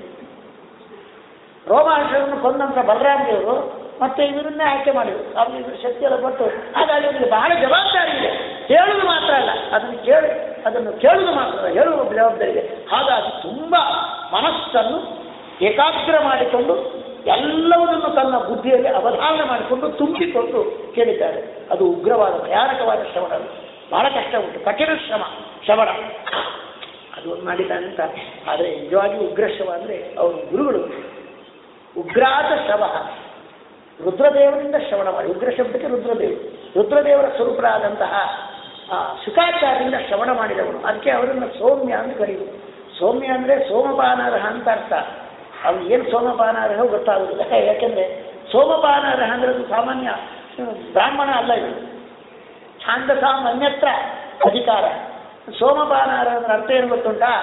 ರೋಮಾಂಶವನ್ನು ಕೊಂದಂತ ಬಲರಾಮ ದೇವರು ಮತ್ತೆ ಇವರನ್ನೇ ಆಯ್ಕೆ ಮಾಡಿದರು ಅವ್ರಿಗೆ ಇದ್ರ ಶಕ್ತಿ ಎಲ್ಲ ಕೊಟ್ಟು ಹಾಗಾಗಿ ಅವನಿಗೆ ಬಹಳ ಜವಾಬ್ದಾರಿ ಇದೆ ಹೇಳುವುದು ಮಾತ್ರ ಅಲ್ಲ ಅದನ್ನು ಕೇಳಿ ಅದನ್ನು ಕೇಳುವುದು ಮಾತ್ರ ಅಲ್ಲ, ಹೇಳುವ ಜವಾಬ್ದಾರಿ ಇದೆ ಹಾಗಾಗಿ ತುಂಬ ಮನಸ್ಸನ್ನು ಏಕಾಗ್ರ ಮಾಡಿಕೊಂಡು ಎಲ್ಲವನ್ನೂ ತನ್ನ ಬುದ್ಧಿಯಲ್ಲಿ ಅವಧಾನ ಮಾಡಿಕೊಂಡು ತುಂಬಿಕೊಂಡು ಕೇಳಿದ್ದಾರೆ ಅದು ಉಗ್ರವಾದ ಭಯಾನಕವಾದ ಶ್ರವಣ ಅದು. ಬಹಳ ಕಷ್ಟ ಉಂಟು ಕಠಿಣ ಶ್ರಮ ಶ್ರವಣ ಅದು ಒಂದು ಮಾಡಿದ್ದಾನೆ ಅಂತ ಆದರೆ ನಿಜವಾಗಿ ಉಗ್ರ ಶ್ರವ ಅಂದರೆ ಅವರು ಗುರುಗಳು ಉಗ್ರಾತ ಶ್ರವ ರುದ್ರದೇವರಿಂದ ಶ್ರವಣ ಮಾಡಿ ಉಗ್ರ ಶಬ್ದಕ್ಕೆ ರುದ್ರದೇವರು ರುದ್ರದೇವರ ಸ್ವರೂಪರಾದಂತಹ ಆ, ಶುಕಾಚಾರ್ಯರಿಂದ ಶ್ರವಣ ಮಾಡಿದವನು ಅದಕ್ಕೆ ಅವರನ್ನು ಸೌಮ್ಯ ಅಂತ ಕರೆಯುವುದು ಸೌಮ್ಯ ಅಂದರೆ ಸೋಮಪಾನಾರ್ಹ ಅಂತ ಅರ್ಥ ಅವ್ನು ಏನು ಸೋಮಪಾನಾರ್ಹ ಗೊತ್ತಾಗುದಿಲ್ಲ ಯಾಕೆಂದ್ರೆ ಸೋಮಪಾನಾರ್ಹ ಅಂದ್ರೆ ಅದು ಸಾಮಾನ್ಯ ಹ್ಮ್, ಬ್ರಾಹ್ಮಣ ಅಲ್ಲ ಇದು ಛಾಂದಸಾಂ ಅನ್ಯತ್ರ ಅಧಿಕಾರ ಸೋಮಪಾನಾರ್ಹ ಅಂದ್ರೆ ಅರ್ಥ ಏನು ಗೊತ್ತುಂಟಾ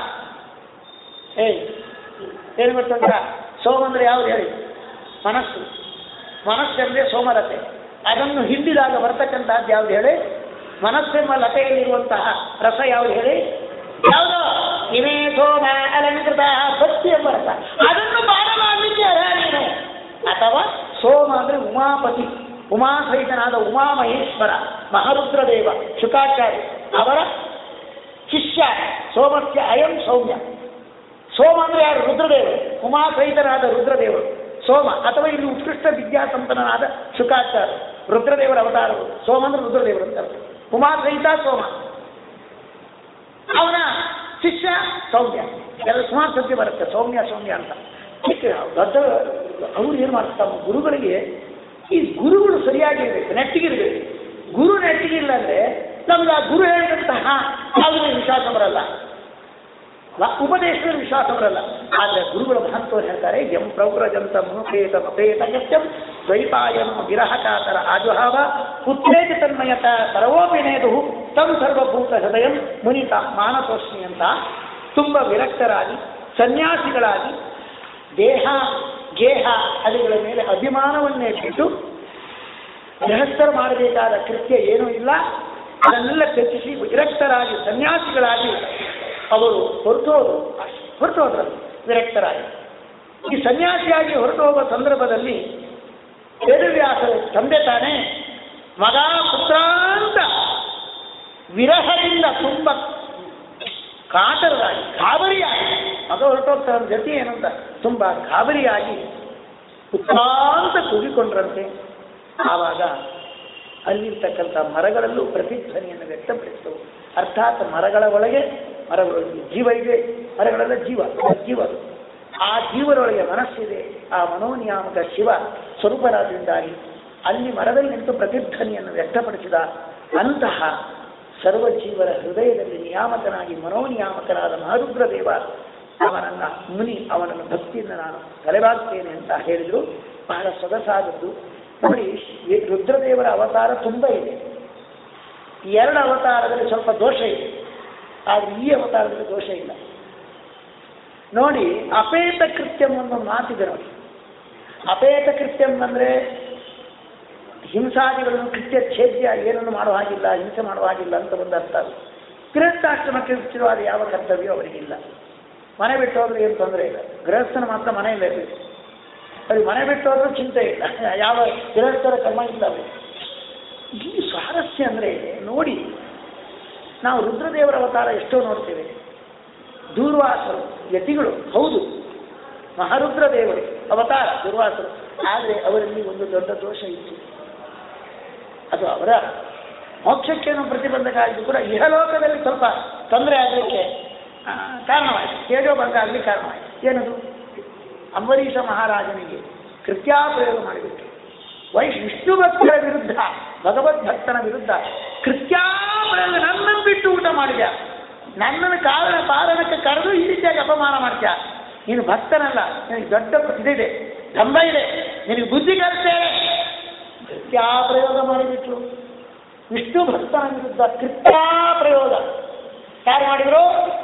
ಏಯ್ ಏನು ಗೊತ್ತುಂಟಾ ಸೋಮ ಅಂದ್ರೆ ಯಾವ್ದು ಹೇಳಿ ಮನಸ್ಸು ಮನಸ್ಸೆಂದ್ರೆ ಸೋಮರತೆ ಅದನ್ನು ಹಿಂಡಿದಾಗ ಬರ್ತಕ್ಕಂತಹದ್ದು ಯಾವ್ದು ಹೇಳಿ ಮನಸ್ಸೆಂಬ ಲತೆಯಲ್ಲಿರುವಂತಹ ರಸ ಯಾವ್ದು ಹೇಳಿ ಯಾವುದು ಇಮೇ ಸೋಮ ಅಲಂಕೃತ ಭಕ್ತಿ ಎಂಬ ರಸ ಅದನ್ನು ಪಾನ ಮಾಡಲಿಕ್ಕೆ ಅರ್ಹ ನೀನು ಅಥವಾ ಸೋಮ ಅಂದ್ರೆ ಉಮಾಪತಿ ಉಮಾ ಸಹಿತನಾದ ಉಮಾ ಮಹೇಶ್ವರ ಮಹಾರುದ್ರದೇವ ಶುಕಾಚಾರ್ಯ ಅವರ ಶಿಷ್ಯ ಸೋಮಸ್ಯ ಅಯಂ ಸೌಮ್ಯ ಸೋಮ ಅಂದ್ರೆ ಯಾರು ರುದ್ರದೇವರು ಉಮಾ ಸಹಿತನಾದ ರುದ್ರದೇವರು ಸೋಮ ಅಥವಾ ಇಲ್ಲಿ ಉತ್ಕೃಷ್ಟ ವಿದ್ಯಾಸಂಪನ್ನನಾದ ಶುಕಾಚಾರ್ಯ ರುದ್ರದೇವರ ಅವತಾರರು ಸೋಮ ಅಂದ್ರೆ ರುದ್ರದೇವರು ಅಂತ ಅರ್ಥ. ಉಮಾ ಸಹಿತ ಸೋಮ ಅವನ ಶಿಷ್ಯ ಸೌಮ್ಯ ಎಲ್ಲ ಸುಮಾರು ಸದ್ಯ ಬರುತ್ತೆ ಸೌಮ್ಯ ಸೌಮ್ಯ ಅಂತ ಅದಕ್ಕೆ ದೊಡ್ಡ ಅವ್ರು ಏನು ಮಾಡ್ತಾರೆ ತಮ್ಮ ಗುರುಗಳಿಗೆ ಈ ಗುರುಗಳು ಸರಿಯಾಗಿರ್ಬೇಕು ನೆಟ್ಟಿಗಿರ್ಬೇಕು ಗುರು ನೆಟ್ಟಿಗಿಲ್ಲ ಅಂದ್ರೆ ನಮ್ಗೆ ಆ ಗುರು ಹೇಳಿದಂತಹ ಯಾವುದೇ ವಿಶ್ವಾಸ ಬರಲ್ಲ ವ- ಉಪದೇಶದಲ್ಲಿ ವಿಶ್ವಾಸ ಬರಲ್ಲ ಆದರೆ ಗುರುಗಳ ಮಹತ್ವವನ್ನು ಹೇಳ್ತಾರೆ ಎಂ ಪ್ರೌರಜಂತ ಮುನುಪೇತ ಮಪೇತ ಗತ್ಯಂ ದ್ವೈಪಾಯಂ ವಿರಹಕಾತರ ಆಜುಹಾವ ಪುತ್ರೇಜ ತನ್ಮಯತ ಸರ್ವೋಪಿನೇದು ತಂ ಸರ್ವಭೂತ ಹೃದಯಂ ಮುನಿತ ಮಾನಸೋಷ್ಣಿ ಅಂತ ತುಂಬ ವಿರಕ್ತರಾಗಿ ಸನ್ಯಾಸಿಗಳಾಗಿ ದೇಹ ಗೇಹ ಅದಿಗಳ ಮೇಲೆ ಅಭಿಮಾನವನ್ನೇ ಬಿಟ್ಟು ಗೃಹಸ್ಥರು ಮಾಡಬೇಕಾದ ಕೃತ್ಯ ಏನೂ ಇಲ್ಲ ಅದನ್ನೆಲ್ಲ ತ್ಯಜಿಸಿ ವಿರಕ್ತರಾಗಿ ಸನ್ಯಾಸಿಗಳಾಗಿ ಅವರು ಹೊರಟೋದು ಹೊರಟೋದ್ರಲ್ಲ ವಿರಕ್ತರಾಗಿ ಈ ಸನ್ಯಾಸಿಯಾಗಿ ಹೊರಟು ಹೋಗುವ ಸಂದರ್ಭದಲ್ಲಿ ವೇದವ್ಯಾಸ ತಂದೆ ತಾನೇ ಮಗ ಪುತ್ರ ಅಂತ ವಿರಹದಿಂದ ತುಂಬ ಕಾತರರಾಗಿ ಗಾಬರಿಯಾಗಿ ಮಗ ಹೊರಟೋಗ್ತಾರ ಜೊತೆ ಏನಂತ ತುಂಬ ಗಾಬರಿಯಾಗಿ ಪುತ್ರ ಅಂತ ಕೂಗಿಕೊಂಡ್ರಂತೆ ಆವಾಗ ಅಲ್ಲಿರ್ತಕ್ಕಂಥ ಮರಗಳಲ್ಲೂ ಪ್ರತಿಧ್ವನಿಯನ್ನು ವ್ಯಕ್ತಪಡಿಸಿದವು ಅರ್ಥಾತ್ ಮರಗಳ ಒಳಗೆ ಮರಗಳು ಜೀವ ಇದೆ ಮರಗಳೆಲ್ಲ ಜೀವ ಜೀವ ಆ ಜೀವರೊಳಗೆ ಮನಸ್ಸಿದೆ ಆ ಮನೋನಿಯಾಮಕ ಶಿವ ಸ್ವರೂಪರಾದ್ರಿಂದಾಗಿ ಅಲ್ಲಿ ಮರದಲ್ಲಿ ನಿಂತು ಪ್ರತಿಧ್ವನಿಯನ್ನು ವ್ಯಕ್ತಪಡಿಸಿದ ಅಂತಹ ಸರ್ವ ಜೀವರ ಹೃದಯದಲ್ಲಿ ನಿಯಾಮಕನಾಗಿ ಮನೋನಿಯಾಮಕನಾದ ಮಹಾರುದ್ರ ದೇವ ಅವನನ್ನ ಮುನಿ ಅವನನ್ನು ಭಕ್ತಿಯಿಂದ ನಾನು ತಲೆಬಾಗ್ತೇನೆ ಅಂತ ಹೇಳಿದ್ರು ಬಹಳ ಸೊಗಸಾದದ್ದು ನೋಡಿ ಈ ರುದ್ರದೇವರ ಅವತಾರ ತುಂಬ ಇದೆ ಈ ಎರಡು ಅವತಾರದಲ್ಲಿ ಸ್ವಲ್ಪ ದೋಷ ಇದೆ ಆದರೆ ಈ ಅವತಾರದಲ್ಲಿ ದೋಷ ಇಲ್ಲ ನೋಡಿ ಅಪೇತ ಕೃತ್ಯಂ ಅನ್ನೋ ಮಾತಿದೆ ನೋಡಿ ಅಪೇತ ಕೃತ್ಯಂ ಅಂದರೆ ಹಿಂಸಾದಿಗಳನ್ನು ಕೃತ್ಯ ಛೇದ್ಯ ಏನನ್ನು ಮಾಡುವ ಹಾಗಿಲ್ಲ ಹಿಂಸೆ ಮಾಡುವ ಹಾಗಿಲ್ಲ ಅಂತ ಒಂದು ಅರ್ಥ ಅದು ಗೃಹಸ್ಥಾಶ್ರಮಕ್ಕೆ ವಿಚಿರವಾದ ಯಾವ ಕರ್ತವ್ಯ ಅವರಿಗಿಲ್ಲ ಮನೆ ಬಿಟ್ಟು ಹೋದ್ರೆ ಏನು ತೊಂದರೆ ಇಲ್ಲ ಗೃಹಸ್ಥನ ಮಾತ್ರ ಮನೆಯಲ್ಲೇ ಬೇಕು ಅವ್ರಿಗೆ ಮನೆ ಬಿಟ್ಟು ಹೋದ್ರೂ ಚಿಂತೆ ಇಲ್ಲ ಯಾವ ಗೃಹಸ್ಥರ ಕ್ರಮ ಇಲ್ಲ ಅವರಿಗೆ ಈ ಸ್ವಾರಸ್ಯ ಅಂದರೆ ನೋಡಿ ನಾವು ರುದ್ರದೇವರ ಅವತಾರ ಎಷ್ಟೋ ನೋಡ್ತೇವೆ ದೂರ್ವಾಸರು ಯತಿಗಳು ಹೌದು ಮಹಾರುದ್ರ ದೇವರು ಅವತಾರ ದುರ್ವಾಸರು ಆದರೆ ಅವರಲ್ಲಿ ಒಂದು ದೊಡ್ಡ ದೋಷ ಇತ್ತು ಅದು ಅವರ ಮೋಕ್ಷಕ್ಕೇನು ಪ್ರತಿಬಂಧಕ ಆಗಿದ್ದು ಕೂಡ ಇಹಲೋಕದಲ್ಲಿ ಸ್ವಲ್ಪ ತೊಂದರೆ ಆಗಲಿಕ್ಕೆ ಆ, ಕಾರಣವಾಯಿತು ತೇಜೋಭಂಗ ಆಗಲಿ ಕಾರಣವಾಯಿತು ಏನದು ಅಂಬರೀಷ ಮಹಾರಾಜನಿಗೆ ಕೃತ್ಯಾಪ್ರಯೋಗ ಮಾಡಿಬಿಟ್ಟು ವೈಶ್ ವಿಷ್ಣು ಭಕ್ತರ ವಿರುದ್ಧ ಭಗವದ್ ಭಕ್ತನ ವಿರುದ್ಧ ಕೃತ್ಯಾಪ್ರಯೋಗ ನನ್ನನ್ನು ಬಿಟ್ಟು ಊಟ ಮಾಡಿದ ನನ್ನನ್ನು ಕಾರಣ ಪಾಲನಕ್ಕೆ ಕರೆದು ಈ ರೀತಿಯಾಗಿ ಅಪಮಾನ ಮಾಡ್ತೀಯ ನೀನು ಭಕ್ತನಲ್ಲ ನಿನಗೆ ದೊಡ್ಡ ಇದಿದೆ ದಂಭ ಇದೆ ನಿನಗೆ ಬುದ್ಧಿ ಕಲಿಸ್ತೇವೆ ಕೃತ್ಯಾಪ್ರಯೋಗ ಮಾಡಿಬಿಟ್ರು ವಿಷ್ಣು ಭಕ್ತನ ವಿರುದ್ಧ ಕೃತ್ಯಾಪ್ರಯೋಗ ಯಾರು ಮಾಡಿದ್ರು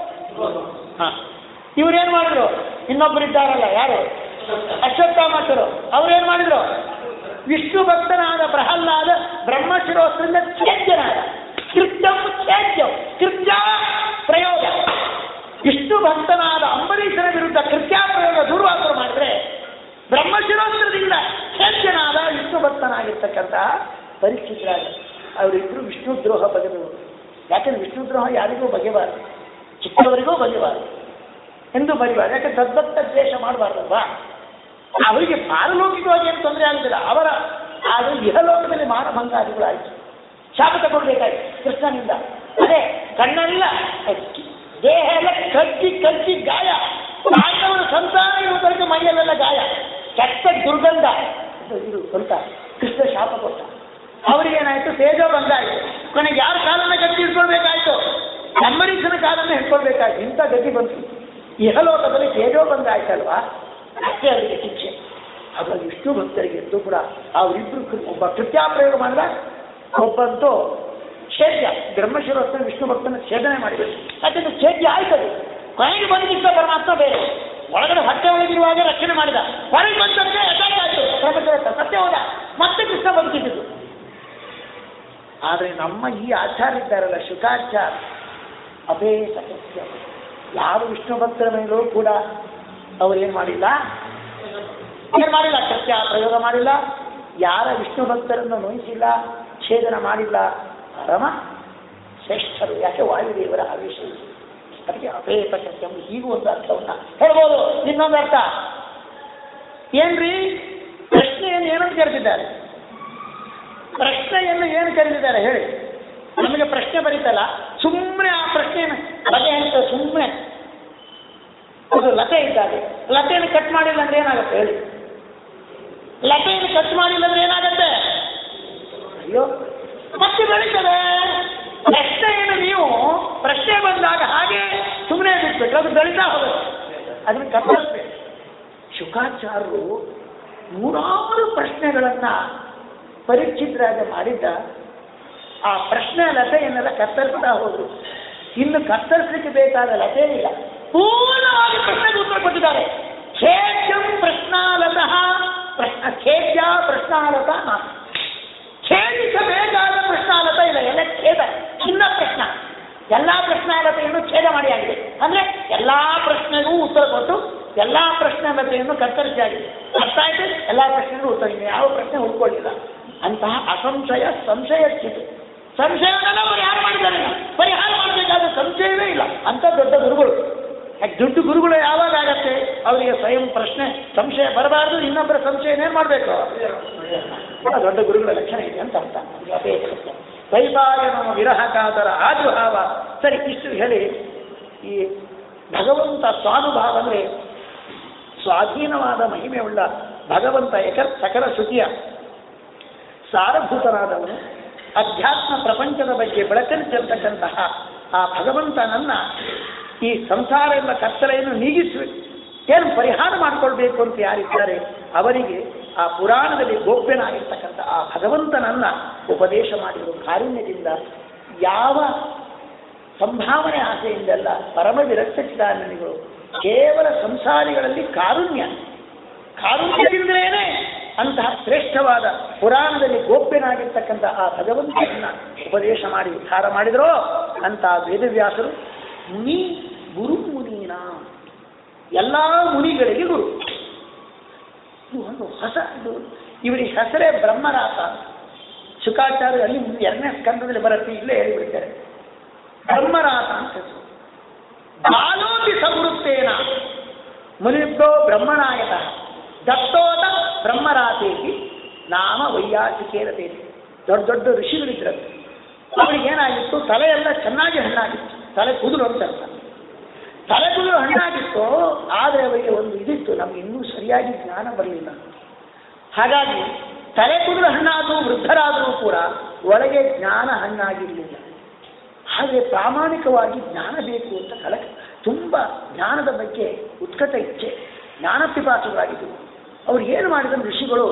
ಹಾ ಇವ್ರೇನ್ ಮಾಡಿದ್ರು ಇನ್ನೊಬ್ರು ಇದ್ದಾರಲ್ಲ ಯಾರು ಅಶ್ವತ್ಥಾಮಕರು ಅವ್ರೇನ್ ಮಾಡಿದ್ರು ವಿಷ್ಣು ಭಕ್ತನಾದ ಪ್ರಹ್ಲಾದ ಬ್ರಹ್ಮಶಿರೋಸ್ತ್ರಿಂದ ಛೇದ್ಯನಾದ ಕೃತ್ಯಂ ಛೇದ್ಯಂ ಕೃತ್ಯ ಪ್ರಯೋಗ ವಿಷ್ಣು ಭಕ್ತನಾದ ಅಂಬರೀಷನ ವಿರುದ್ಧ ಕೃತ್ಯ ಪ್ರಯೋಗ ದೂರ್ವಾಸರು ಮಾಡಿದ್ರೆ ಬ್ರಹ್ಮಶಿರೋಸ್ತ್ರದಿಂದ ಛೇದ್ಯನಾದ ವಿಷ್ಣು ಭಕ್ತನಾಗಿರ್ತಕ್ಕಂತಹ ಪರಿಸ್ಥಿತಿಯಾಗ ಅವರಿಬ್ಬರು ವಿಷ್ಣು ದ್ರೋಹ ಬಗೆದವರು ಯಾಕಂದ್ರೆ ವಿಷ್ಣು ದ್ರೋಹ ಯಾರಿಗೂ ಬಗೆಬಾರದು ಚಿಕ್ಕವರಿಗೂ ಬಗೆಬಾರದು ಎಂದು ಬರಿಬಾರ್ದು ಯಾಕೆ ತದ್ಭಕ್ತ ದ್ವೇಷ ಮಾಡಬಾರ್ದಲ್ವಾ ಅವರಿಗೆ ಪಾರಲೌಕಿಕವಾಗಿ ಏನು ತೊಂದರೆ ಆಗುದಿಲ್ಲ ಅವರ ಅದು ಇಹಲೋಕದಲ್ಲಿ ಮಾನಭಂಗಾದಿಗಳಾಯಿತು ಶಾಪ ತಗೊಳ್ಬೇಕಾಯ್ತು ಕೃಷ್ಣನಿಂದ ಅದೇ ಕಣ್ಣೆಲ್ಲ ದೇಹ ಎಲ್ಲ ಕಚ್ಚಿ ಕಚ್ಚಿ ಗಾಯ ಪಾಂಡವರ ಸಂತಾನ ಇರುವುದಕ್ಕೆ ಮೈಯಲ್ಲೆಲ್ಲ ಗಾಯ ಕೆಟ್ಟ ದುರ್ಗಂಧ ಇದು- ಇದು ಸ್ವಲ್ಪ ಕೃಷ್ಣ ಶಾಪ ಕೊಟ್ಟ ಅವರಿಗೇನಾಯ್ತು ತೇಜೋ ಬಂದಾಯ್ತು ಕೊನೆಗೆ ಯಾರ ಕಾಲನ್ನ ಗಟ್ಟಿ ಹಿಡ್ಕೊಳ್ಬೇಕಾಯ್ತು ಅಂಬರೀಷನ ಕಾಲನ್ನ ಹಿಡ್ಕೊಳ್ಬೇಕಾಯ್ತು ಇಂಥ ಗತಿ ಬಂತು ಇಹಲೋಕದಲ್ಲಿ ತೇಜೋ ಬಂದಾಯ್ತಲ್ವಾ ಅಷ್ಟೇ ಅವರಿಗೆ ಶಿಕ್ಷೆ ಅದು ವಿಷ್ಣು ಭಕ್ತರಿಗೆ ಎಂದೂ ಕೂಡ ಅವರಿಬ್ಬರು ಕೃ- ಒಬ್ಬ ಕೃತ್ಯಾಪ್ರಯೋಗ ಮಾಡಿದ ಒಬ್ಬಂತೂ ಛೇದ್ಯ ಬ್ರಹ್ಮಶಿರೋಸ್ನ ವಿಷ್ಣು ಭಕ್ತನ ಛೇದನೆ ಮಾಡಿದರು ಯಾಕಂದ್ರೆ ಛೇದ್ಯ ಆಯ್ತದೆ ಕೊನೆಗೆ ಬಂದಿದ್ದ ಪರಮಾತ್ಮ ಬೇರೆ ಒಳಗಡೆ ಹೊಟ್ಟೆ ಒಳಗಿರುವಾಗ ರಕ್ಷಣೆ ಮಾಡಿದ ಹೊರಗೆ ಬಂದಂತೆ ಅಟ್ಯಾಕ್ ಆಯ್ತು ಪ್ರಪಂಚದ ಸತ್ಯ ಹೋದ ಮತ್ತೆ ಕೃಷ್ಣ ಬದುಕಿದ್ದು ಆದರೆ ನಮ್ಮ ಈ ಆಚಾರ ಇದ್ದಾರಲ್ಲ ಶುಕಾಚಾರ ಅದೇ ಸತ್ಯ ಯಾವ ವಿಷ್ಣು ಭಕ್ತರ ಮೇಲೂ ಕೂಡ ಅವರೇನು ಮಾಡಿಲ್ಲ ಏನು ಮಾಡಿಲ್ಲ ಸತ್ಯ ಪ್ರಯೋಗ ಮಾಡಿಲ್ಲ ಯಾರ ವಿಷ್ಣು ಭಕ್ತರನ್ನು ನೋಯಿಸಿಲ್ಲ ಛೇದನ ಮಾಡಿಲ್ಲ ಪರಮ ಶ್ರೇಷ್ಠರು ಯಾಕೆ ವಾಯುದೇವರ ಆವೇಶ ಇದೆ. ಅದಕ್ಕೆ ಅಪೇತ ಸತ್ಯಂ ಹೀಗೂ ಒಂದು ಅರ್ಥವನ್ನ ಹೇಳ್ಬೋದು ಇನ್ನೊಂದು ಅರ್ಥ ಏನ್ರಿ ಪ್ರಶ್ನೆಯನ್ನು ಏನಂತ ಕರೆದಿದ್ದಾರೆ ಪ್ರಶ್ನೆಯನ್ನು ಏನು ಕರೆದಿದ್ದಾರೆ ಹೇಳಿ ನಮಗೆ ಪ್ರಶ್ನೆ ಬರೀತಲ್ಲ ಸುಮ್ಮನೆ ಆ ಪ್ರಶ್ನೆಯನ್ನು ಲತೆ ಅಂತ ಸುಮ್ಮನೆ ಅದು ಲತೆ ಇದ್ದಾಗೆ ಲತೆಯನ್ನು ಕಟ್ ಮಾಡಿಲ್ಲ ಅಂದ್ರೆ ಏನಾಗುತ್ತೆ ಹೇಳಿ ಲತೆಯನ್ನು ಕಟ್ ಮಾಡಿಲ್ಲ ಅಂದ್ರೆ ಏನಾಗುತ್ತೆ ಅಯ್ಯೋ ಮತ್ತೆ ಬೆಳೀತದೆ ಪ್ರಶ್ನೆಯನ್ನು ನೀವು ಪ್ರಶ್ನೆ ಬಂದಾಗ ಹಾಗೆ ಸುಮ್ಮನೆ ಬಿಟ್ಬಿಟ್ರೆ ಅದು ಬೆಳೀತಾ ಹೋಗುತ್ತೆ ಅದನ್ನು ಕತ್ತರಿಸ್ಬೇಕು ಶುಕಾಚಾರ್ಯರು ನೂರಾರು ಪ್ರಶ್ನೆಗಳನ್ನ ಪರೀಕ್ಷಿತರಾಗ ಮಾಡಿದ್ದ ಆ ಪ್ರಶ್ನೆ ಲತೆಯನ್ನೆಲ್ಲ ಕತ್ತರಿಸ್ತಾ ಹೋದ್ರು ಇನ್ನು ಕತ್ತರಿಸಲಿಕ್ಕೆ ಬೇಕಾದ ಲತೆ ಇಲ್ಲ ಪೂರ್ಣವಾಗಿ ಪ್ರಶ್ನೆಗೆ ಉತ್ತರ ಕೊಟ್ಟಿದ್ದಾರೆ ಖೇದ್ಯಂ ಪ್ರಶ್ನಾಲತಃ ಪ್ರಶ್ನ ಖೇದ್ಯ ಪ್ರಶ್ನಾಲತ ನಾಸ್ತಿ ಛೇದಿಸಬೇಕಾದ ಪ್ರಶ್ನಾಲತ ಇಲ್ಲ ಎಲ್ಲ ಛೇದ ಚಿನ್ನ ಪ್ರಶ್ನ ಎಲ್ಲಾ ಪ್ರಶ್ನಾಲತೆಯನ್ನು ಛೇದ ಮಾಡಿ ಆಗಿದೆ ಅಂದ್ರೆ ಎಲ್ಲಾ ಪ್ರಶ್ನೆಗೂ ಉತ್ತರ ಕೊಟ್ಟು ಎಲ್ಲಾ ಪ್ರಶ್ನಾಲತೆಯನ್ನು ಕತ್ತರಿಸಿ ಆಗಿದೆ ಅರ್ಥ ಆಯ್ತು ಎಲ್ಲಾ ಪ್ರಶ್ನೆಗೂ ಉತ್ತರ ಇದೆ ಯಾವ ಪ್ರಶ್ನೆ ಉಳ್ಕೊಳ್ಳಿಲ್ಲ ಅಂತಹ ಅಸಂಶಯ ಸಂಶಯಕ್ಕಿದೆ ಸಂಶಯವನ್ನೆಲ್ಲ ಪರಿಹಾರ ಮಾಡಿದ್ದಾರೆ ಪರಿಹಾರ ಮಾಡಬೇಕಾದ ಸಂಶಯವೇ ಇಲ್ಲ ಅಂತ ದೊಡ್ಡ ಗುರುಗಳು ಯಾಕೆ ದೊಡ್ಡ ಗುರುಗಳು ಯಾವಾಗ ಆಗತ್ತೆ ಅವರಿಗೆ ಸ್ವಯಂ ಪ್ರಶ್ನೆ ಸಂಶಯ ಬರಬಾರದು ಇನ್ನೊಬ್ಬರ ಸಂಶಯನೇನು ಮಾಡಬೇಕು ದೊಡ್ಡ ಗುರುಗಳ ಲಕ್ಷಣ ಇದೆ ಅಂತ ಅರ್ಥ ನಮ್ಗೆ ಅಪೇಕ್ಷೆ ವೈಪಾಯನ ವಿರಹ ಕಾತರ ಆಜುಹಾವ ಸರಿ ಇಷ್ಟು ಹೇಳಿ ಈ ಭಗವಂತ ಸ್ವಾನುಭಾವ ಅಂದ್ರೆ ಸ್ವಾಧೀನವಾದ ಮಹಿಮೆಯುಳ್ಳ ಭಗವಂತ ಏಕ ಸಕಲ ಶ್ರುತಿಯ ಸಾರಭೂತನಾದವನು ಅಧ್ಯಾತ್ಮ ಪ್ರಪಂಚದ ಬಗ್ಗೆ ಬೆಳಕನ್ನು ಚೆಲ್ತಕ್ಕಂತಹ ಆ ಭಗವಂತನನ್ನ ಈ ಸಂಸಾರ ಎಂಬ ಕತ್ತಲೆಯನ್ನು ನೀಗಿಸಿ ಏನು ಪರಿಹಾರ ಮಾಡಿಕೊಳ್ಬೇಕು ಅಂತ ಯಾರಿದ್ದಾರೆ ಅವರಿಗೆ ಆ ಪುರಾಣದಲ್ಲಿ ಗೋಪ್ಯನಾಗಿರ್ತಕ್ಕಂಥ ಆ ಭಗವಂತನನ್ನ ಉಪದೇಶ ಮಾಡಿರುವ ಕಾರುಣ್ಯದಿಂದ ಯಾವ ಸಂಭಾವನೆ ಆಸೆಯಿಂದಲ್ಲ ಪರಮ ವಿರಕ್ತಚಿದಾನನಿಗಳು ಕೇವಲ ಸಂಸಾರಿಗಳಲ್ಲಿ ಕಾರುಣ್ಯ ಕಾರುಣ್ಯದಿಂದಲೇ ಅಂತಹ ಶ್ರೇಷ್ಠವಾದ ಪುರಾಣದಲ್ಲಿ ಗೋಪ್ಯನಾಗಿರ್ತಕ್ಕಂಥ ಆ ಭಗವಂತನನ್ನ ಉಪದೇಶ ಮಾಡಿ ಉದ್ಧಾರ ಮಾಡಿದರೋ ಅಂತಹ ವೇದವ್ಯಾಸರು ಮುನಿ ಗುರು ಮುನೀನ ಎಲ್ಲ ಮುನಿಗಳಿಗೆ ಗುರು ಇದು ಒಂದು ಹೊಸ ಇದು ಇವರಿಗೆ ಹೆಸರೇ ಬ್ರಹ್ಮರಾತ ಶುಕಾಚಾರ್ಯ ಅಲ್ಲಿ ಎರಡನೇ ಸ್ಕಂದದಲ್ಲಿ ಬರುತ್ತೆ ಇಲ್ಲೇ ಹೇಳಿಬಿಡ್ತಾರೆ ಬ್ರಹ್ಮರಾತ ಅಂತ ಹೆಸರು ಬಾಲೋಪಿ ಸಮೃತ್ತೇನ ಮುನಿಬ್ಧೋ ಬ್ರಹ್ಮನಾಯಕ ದತ್ತೋತ ಬ್ರಹ್ಮರಾತೇತಿ ನಾಮ ವೈಯಾಸಿಕೇರತೇತಿ ದೊಡ್ಡ ದೊಡ್ಡ ಋಷಿಗಳಿದ್ರಂತೆ ಅವರಿಗೆ ಏನಾಗಿತ್ತು ತಲೆ ಎಲ್ಲ ಚೆನ್ನಾಗಿ ಹಣ್ಣಾಗಿತ್ತು ತಲೆ ಕೂದಲು ಅಂತ ಅರ್ಥ. ತಲೆ ಕೂದಲು ಹಣ್ಣಾಗಿತ್ತು ಆದರೆ ಅವರಿಗೆ ಒಂದು ಇದಿತ್ತು ನಮ್ಗೆ ಇನ್ನೂ ಸರಿಯಾಗಿ ಜ್ಞಾನ ಬರಲಿಲ್ಲ ಹಾಗಾಗಿ ತಲೆ ಕೂದಲು ಹಣ್ಣಾದರೂ ವೃದ್ಧರಾದರೂ ಕೂಡ ಒಳಗೆ ಜ್ಞಾನ ಹಣ್ಣಾಗಿರಲಿಲ್ಲ ಆದರೆ ಪ್ರಾಮಾಣಿಕವಾಗಿ ಜ್ಞಾನ ಬೇಕು ಅಂತ ಕಲಕ ತುಂಬ ಜ್ಞಾನದ ಬಗ್ಗೆ ಉತ್ಕಟ ಇಚ್ಛೆ ಜ್ಞಾನ ಪಿಪಾಸುಗಳಾಗಿದ್ದರು ಅವ್ರು ಏನು ಮಾಡಿದ್ರು ಋಷಿಗಳು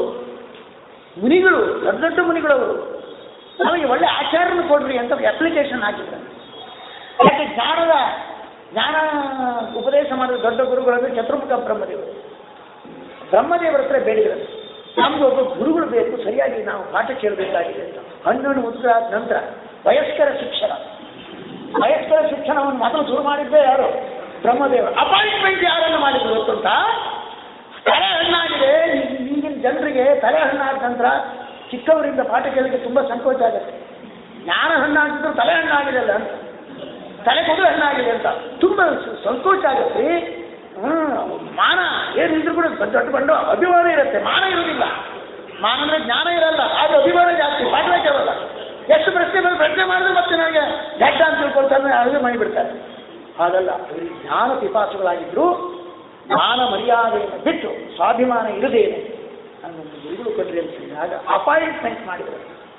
ಮುನಿಗಳು ದೊಡ್ಡ ದೊಡ್ಡ ಮುನಿಗಳವರು ನಮಗೆ ಒಳ್ಳೆ ಆಚಾರ್ಯನ ಕೊಡ್ರಿ ಅಂತ ಅಪ್ಲಿಕೇಶನ್ ಹಾಕಿದ್ರು ಯಾಕೆ ಜ್ಞಾನದ ಜ್ಞಾನ ಉಪದೇಶ ಮಾಡಿದ ದೊಡ್ಡ ಗುರುಗಳಂದ್ರೆ ಚತುರ್ಮುಖ ಬ್ರಹ್ಮದೇವರು ಬ್ರಹ್ಮದೇವರ ಹತ್ರ ಬೇಡಿದ್ರು ನಮ್ಗೆ ಒಬ್ಬ ಗುರುಗಳು ಬೇಕು ಸರಿಯಾಗಿ ನಾವು ಪಾಠ ಕೇಳಬೇಕಾಗಿದೆ ಅಂತ ಹಣ್ಣು ಮುದ್ರಾದ ನಂತರ ವಯಸ್ಕರ ಶಿಕ್ಷಣ ವಯಸ್ಕರ ಶಿಕ್ಷಣವನ್ನು ಮೊದಲು ಶುರು ಮಾಡಿದ್ದೇ ಯಾರು ಬ್ರಹ್ಮದೇವ ಅಪಾಯಿಂಟ್ಮೆಂಟ್ ಯಾರನ್ನು ಮಾಡಿದ್ರು ಗೊತ್ತುಂಟ ತಲೆ ಹಣ್ಣಾಗಿದೆ ಈ- ಈಗಿನ ಜನರಿಗೆ ತಲೆ ಹಣ್ಣಾದ ನಂತರ ಚಿಕ್ಕವರಿಂದ ಪಾಠ ಕೇಳಲಿಕ್ಕೆ ತುಂಬ ಸಂಕೋಚ ಆಗುತ್ತೆ ಜ್ಞಾನ ಹಣ್ಣಾಗಿದ್ರು ತಲೆ ಹಣ್ಣಾಗಿದೆಲ್ಲ ಅಂತ ತಲೆ ಕೂದಲು ಹಣ್ಣಾಗಿದೆ ಅಂತ ತುಂಬ ಸ- ಸಂಕೋಚ ಆಗುತ್ತೆ ಹ್ಮ್ ಮಾನ ಏನಿದ್ರು ಕೂಡ ದೊಡ್ಡ ದೊಡ್ಡ ಬಂಡು ಅಭಿಮಾನ ಇರುತ್ತೆ ಮಾನ ಇರೋದಿಲ್ಲ ಮಾನ ಅಂದ್ರೆ ಜ್ಞಾನ ಇರಲ್ಲ ಆದ್ರೆ ಅಭಿಮಾನ ಜಾಸ್ತಿ ಪಾಠವೇ ಕೇಳಲ್ಲ ಎಷ್ಟು ಪ್ರಶ್ನೆ ಬಂದು ಪ್ರಶ್ನೆ ಮಾಡಿದ್ರೆ ಮತ್ತೆ ನನಗೆ ದಡ್ಡ ಅಂತ ತಿಳ್ಕೊಳ್ತಾರೆ ಅಡುಗೆ ಮಾಡಿಬಿಡ್ತಾರೆ ಹಾಗಲ್ಲ ಅವರು ಜ್ಞಾನ ಪಿಪಾಸುಗಳಾಗಿದ್ರು ಜ್ಞಾನ ಮರ್ಯಾದೆಯನ್ನು ಬಿಟ್ಟು ಸ್ವಾಭಿಮಾನ ಇರದೇನೆ ನನ್ನೊಂದು ಗುರುಗಳು ಕೊಡ್ರಿ ಅಂತ ಹೇಳಿದಾಗ ಅಪಾಯಿಂಟ್ಮೆಂಟ್ ಮಾಡಿದರು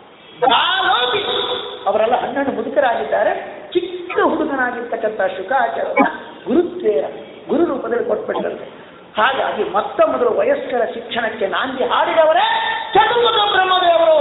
ದಾರೋಪಿ ಅವರೆಲ್ಲ ಹನ್ನೆರಡು ಮುದುಕರಾಗಿದ್ದಾರೆ ಚಿಕ್ಕ ಹುಡುಗನಾಗಿರ್ತಕ್ಕಂಥ ಶುಕಾಚಾರ್ಯ ಗುರುತ್ವೇರ ಗುರು ರೂಪದಲ್ಲಿ ಕೊಟ್ಬಿಟ್ಟಿರುತ್ತೆ ಹಾಗಾಗಿ ಮೊತ್ತ ಮೊದಲು ವಯಸ್ಕರ ಶಿಕ್ಷಣಕ್ಕೆ ನಾಂದಿ ಹಾಡಿದವರೇ ಚತುರ್ಮುಖ ಬ್ರಹ್ಮದೇವರು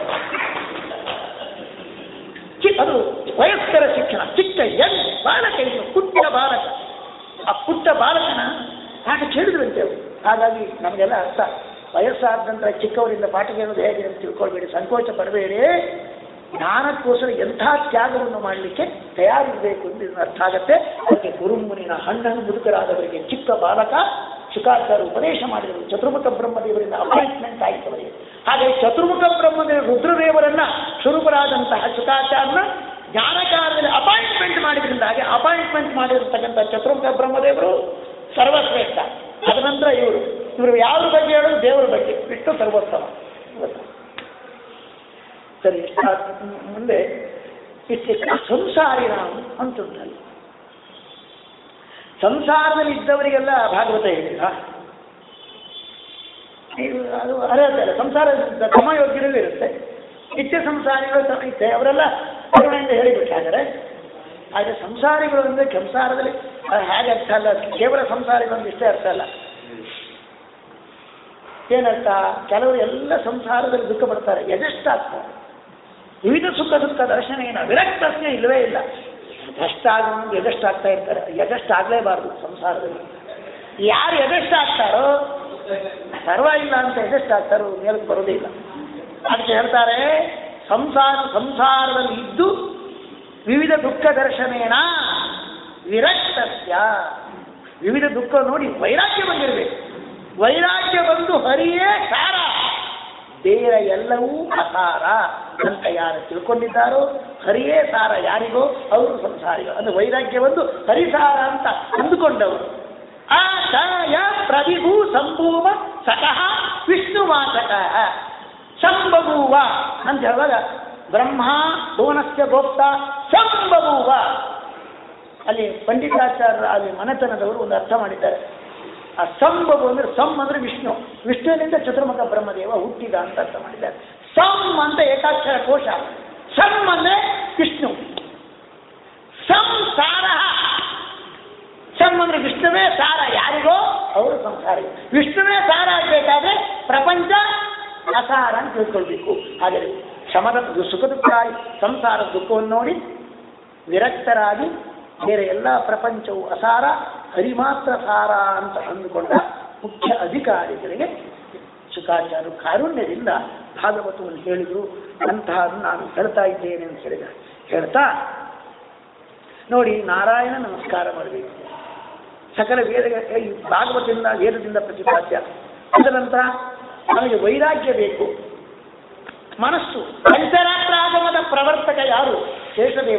ಚಿ- ಅದು ವಯಸ್ಕರ ಶಿಕ್ಷಣ ಚಿಕ್ಕ ಹೆಣ್ಣು ಬಾಲಕ ಇನ್ನು ಪುಟ್ಟ ಬಾಲಕ ಆ ಪುಟ್ಟ ಬಾಲಕನ ಹಾಗೆ ಕೇಳಿದ್ರಂತೆ ಅವರು ಹಾಗಾಗಿ ನಮಗೆಲ್ಲ ಅರ್ಥ ವಯಸ್ಸಾದ ನಂತರ ಚಿಕ್ಕವರಿಂದ ಪಾಠ ಕೇಳೋದು ಹೇಗೆ ಅಂತ ತಿಳ್ಕೊಳ್ಬೇಡಿ ಸಂಕೋಚ ಪಡಬೇಡಿ ಜ್ಞಾನಕ್ಕೋಸ್ಕರ ಎಂಥ ತ್ಯಾಗವನ್ನು ಮಾಡಲಿಕ್ಕೆ ತಯಾರಿರಬೇಕು ಅಂತ ಇದನ್ನು ಅರ್ಥ ಆಗತ್ತೆ ಅದಕ್ಕೆ ಗುರುಮುನಿನ ಹಣ್ಣನ್ನು ಮುದುಕರಾದವರಿಗೆ ಚಿಕ್ಕ ಬಾಲಕ ಶುಕಾಚಾರ್ಯ ಉಪದೇಶ ಮಾಡಿದರು ಚತುರ್ಮುಖ ಬ್ರಹ್ಮದೇವರಿಂದ ಅಪಾಯಿಂಟ್ಮೆಂಟ್ ಆಯಿತು ಅವರಿಗೆ ಹಾಗೆ ಚತುರ್ಮುಖ ಬ್ರಹ್ಮದೇವ ರುದ್ರದೇವರನ್ನ ಸ್ವರೂಪರಾದಂತಹ ಶುಕಾಚಾರ್ಯನ ಜ್ಞಾನಕಾರದಲ್ಲಿ ಅಪಾಯಿಂಟ್ಮೆಂಟ್ ಮಾಡಿದ್ರಿಂದ ಹಾಗೆ ಅಪಾಯಿಂಟ್ಮೆಂಟ್ ಮಾಡಿರ್ತಕ್ಕಂಥ ಚತುರ್ಮುಖ ಬ್ರಹ್ಮದೇವರು ಸರ್ವಶ್ರೇಷ್ಠ ಅದನಂತರ ಇವರು ಇವರು ಯಾವ್ರ ಬಗ್ಗೆ ಹೇಳೋದು ದೇವರ ಬಗ್ಗೆ ಬಿಟ್ಟು ಸರ್ವೋತ್ತಮ ಇವತ್ತು ಸರಿ ಆ ಮುಂದೆ ಇಷ್ಟು ಸಂಸಾರಿ ನಾವು ಅಂತುಂಟಲ್ಲಿ ಸಂಸಾರದಲ್ಲಿ ಇದ್ದವರಿಗೆಲ್ಲ ಭಾಗವತ ಹೇಳಿಲ್ಲ ಇದು ಅದು ಅರ್ಹತೆ ಅಲ್ಲ ಸಂಸಾರ ಕ್ರಮಯೋಗ್ಯರಲ್ಲಿ ಇರುತ್ತೆ ನಿತ್ಯ ಸಂಸಾರಿಗಳು ಇತ್ತೆ ಅವರೆಲ್ಲ ಕರುಣೆಯಿಂದ ಹೇಳಿಬಿಟ್ಟಾದರೆ ಆದರೆ ಸಂಸಾರಿಗಳು ಅಂದರೆ ಸಂಸಾರದಲ್ಲಿ ಅದು ಹೇಗೆ ಅರ್ಥ ಅಲ್ಲ ಕೇವಲ ಸಂಸಾರಿಗಳು ಇಷ್ಟೇ ಅರ್ಥ ಅಲ್ಲ ಏನರ್ಥ ಕೆಲವರು ಎಲ್ಲ ಸಂಸಾರದಲ್ಲಿ ದುಃಖ ಪಡ್ತಾರೆ ಎದೆಷ್ಟಾಗ್ತಾರೆ ವಿವಿಧ ಸುಖ ದುಃಖ ದರ್ಶನ ಏನು ವಿರಕ್ತಸ್ನೇ ಇಲ್ಲವೇ ಇಲ್ಲ ಎದೆಷ್ಟಾಗೋದು ಎದೆಷ್ಟಾಗ್ತಾ ಇರ್ತಾರೆ ಎದೆಷ್ಟಾಗಲೇಬಾರ್ದು ಸಂಸಾರದಲ್ಲಿ ಯಾರು ಎದೆಷ್ಟಾಗ್ತಾರೋ ಪರವಾಗಿಲ್ಲ ಅಂತ ಎದೆಷ್ಟಾಗ್ತಾರೋ ಮೇಲಕ್ಕೆ ಬರೋದೇ ಇಲ್ಲ ಅದಕ್ಕೆ ಹೇಳ್ತಾರೆ ಸಂಸಾರ ಸಂಸಾರದಲ್ಲಿ ಇದ್ದು ವಿವಿಧ ದುಃಖ ದರ್ಶನೇನ ವಿರಕ್ತಸ್ಯ ವಿವಿಧ ದುಃಖ ನೋಡಿ ವೈರಾಗ್ಯ ಬಂದಿರಬೇಕು ವೈರಾಗ್ಯ ಬಂದು ಹರಿಯೇ ಸಾರ ಬೇರೆ ಎಲ್ಲವೂ ಅಸಾರ ಅಂತ ಯಾರು ತಿಳ್ಕೊಂಡಿದ್ದಾರೋ ಹರಿಯೇ ಸಾರ ಯಾರಿಗೋ ಅವರು ಸಂಸಾರಿಗಳು ಅಂದ್ರೆ ವೈರಾಗ್ಯ ಬಂದು ಹರಿಸಾರ ಅಂತ ಅಂದುಕೊಂಡವರು ಆ ಯ ಪ್ರವಿಭು ಸಂಭೂವ ಸತಃ ವಿಷ್ಣುವಾಚಕ ಸಂಬಭೂವ ಅಂತ ಹೇಳುವಾಗ ಬ್ರಹ್ಮ ಭುವನಸ್ಯ ಗೋಪ್ತ ಸಂಬಭೂವ ಅಲ್ಲಿ ಪಂಡಿತಾಚಾರ್ಯ ಅಲ್ಲಿ ಮನೆತನದವರು ಒಂದು ಅರ್ಥ ಮಾಡಿದ್ದಾರೆ ಆ ಸಂಭವ ಅಂದ್ರೆ ಸಂ ಅಂದ್ರೆ ವಿಷ್ಣು ವಿಷ್ಣುವಿನಿಂದ ಚತುರ್ಮುಖ ಬ್ರಹ್ಮದೇವ ಹುಟ್ಟಿದ ಅಂತ ಅರ್ಥ ಮಾಡಿದ್ದಾರೆ ಸಂ ಅಂತ ಏಕಾಕ್ಷರ ಕೋಶ ಸಂ ಅಂದ್ರೆ ವಿಷ್ಣು ಸಂಸಾರ ಸಂ ಅಂದ್ರೆ ವಿಷ್ಣುವೇ ಸಾರ ಯಾರಿಗೋ ಅವರು ಸಂಸಾರ ವಿಷ್ಣುವೇ ಸಾರ ಆಗ್ಬೇಕಾದ್ರೆ ಪ್ರಪಂಚ ಅಸಾರ ಅಂತ ತಿಳ್ಕೊಳ್ಬೇಕು ಹಾಗೆ ಶ್ರಮದ ಸುಖ ದುಃಖ ಸಂಸಾರ ದುಃಖವನ್ನು ನೋಡಿ ವಿರಕ್ತರಾಗಿ ಬೇರೆ ಎಲ್ಲ ಪ್ರಪಂಚವು ಅಸಾರ ಹರಿ ಮಾತ್ರ ಸಾರ ಅಂತ ಅಂದುಕೊಂಡ ಮುಖ್ಯ ಅಧಿಕಾರಿಗಳಿಗೆ ಶುಕಾಚಾರ್ಯರು ಕಾರುಣ್ಯದಿಂದ ಭಾಗವತವನ್ನು ಹೇಳಿದರು ಅಂತಹದ್ದು ನಾನು ಹೇಳ್ತಾ ಇದ್ದೇನೆ ಅಂತ ಹೇಳಿದ ಹೇಳ್ತಾ ನೋಡಿ ನಾರಾಯಣ ನಮಸ್ಕಾರ ಮಾಡಬೇಕು ಸಕಲ ವೇದ ಈ ಭಾಗವತದಿಂದ ವೇದದಿಂದ ಪ್ರತಿಪಾದ್ಯ ತದನಂತರ ನಮಗೆ ವೈರಾಗ್ಯ ಬೇಕು ಮನಸ್ಸು ಪಂಚರಾತ್ರಾಗಮದ ಪ್ರವರ್ತಕ ಯಾರು ಶೇಷದೇವ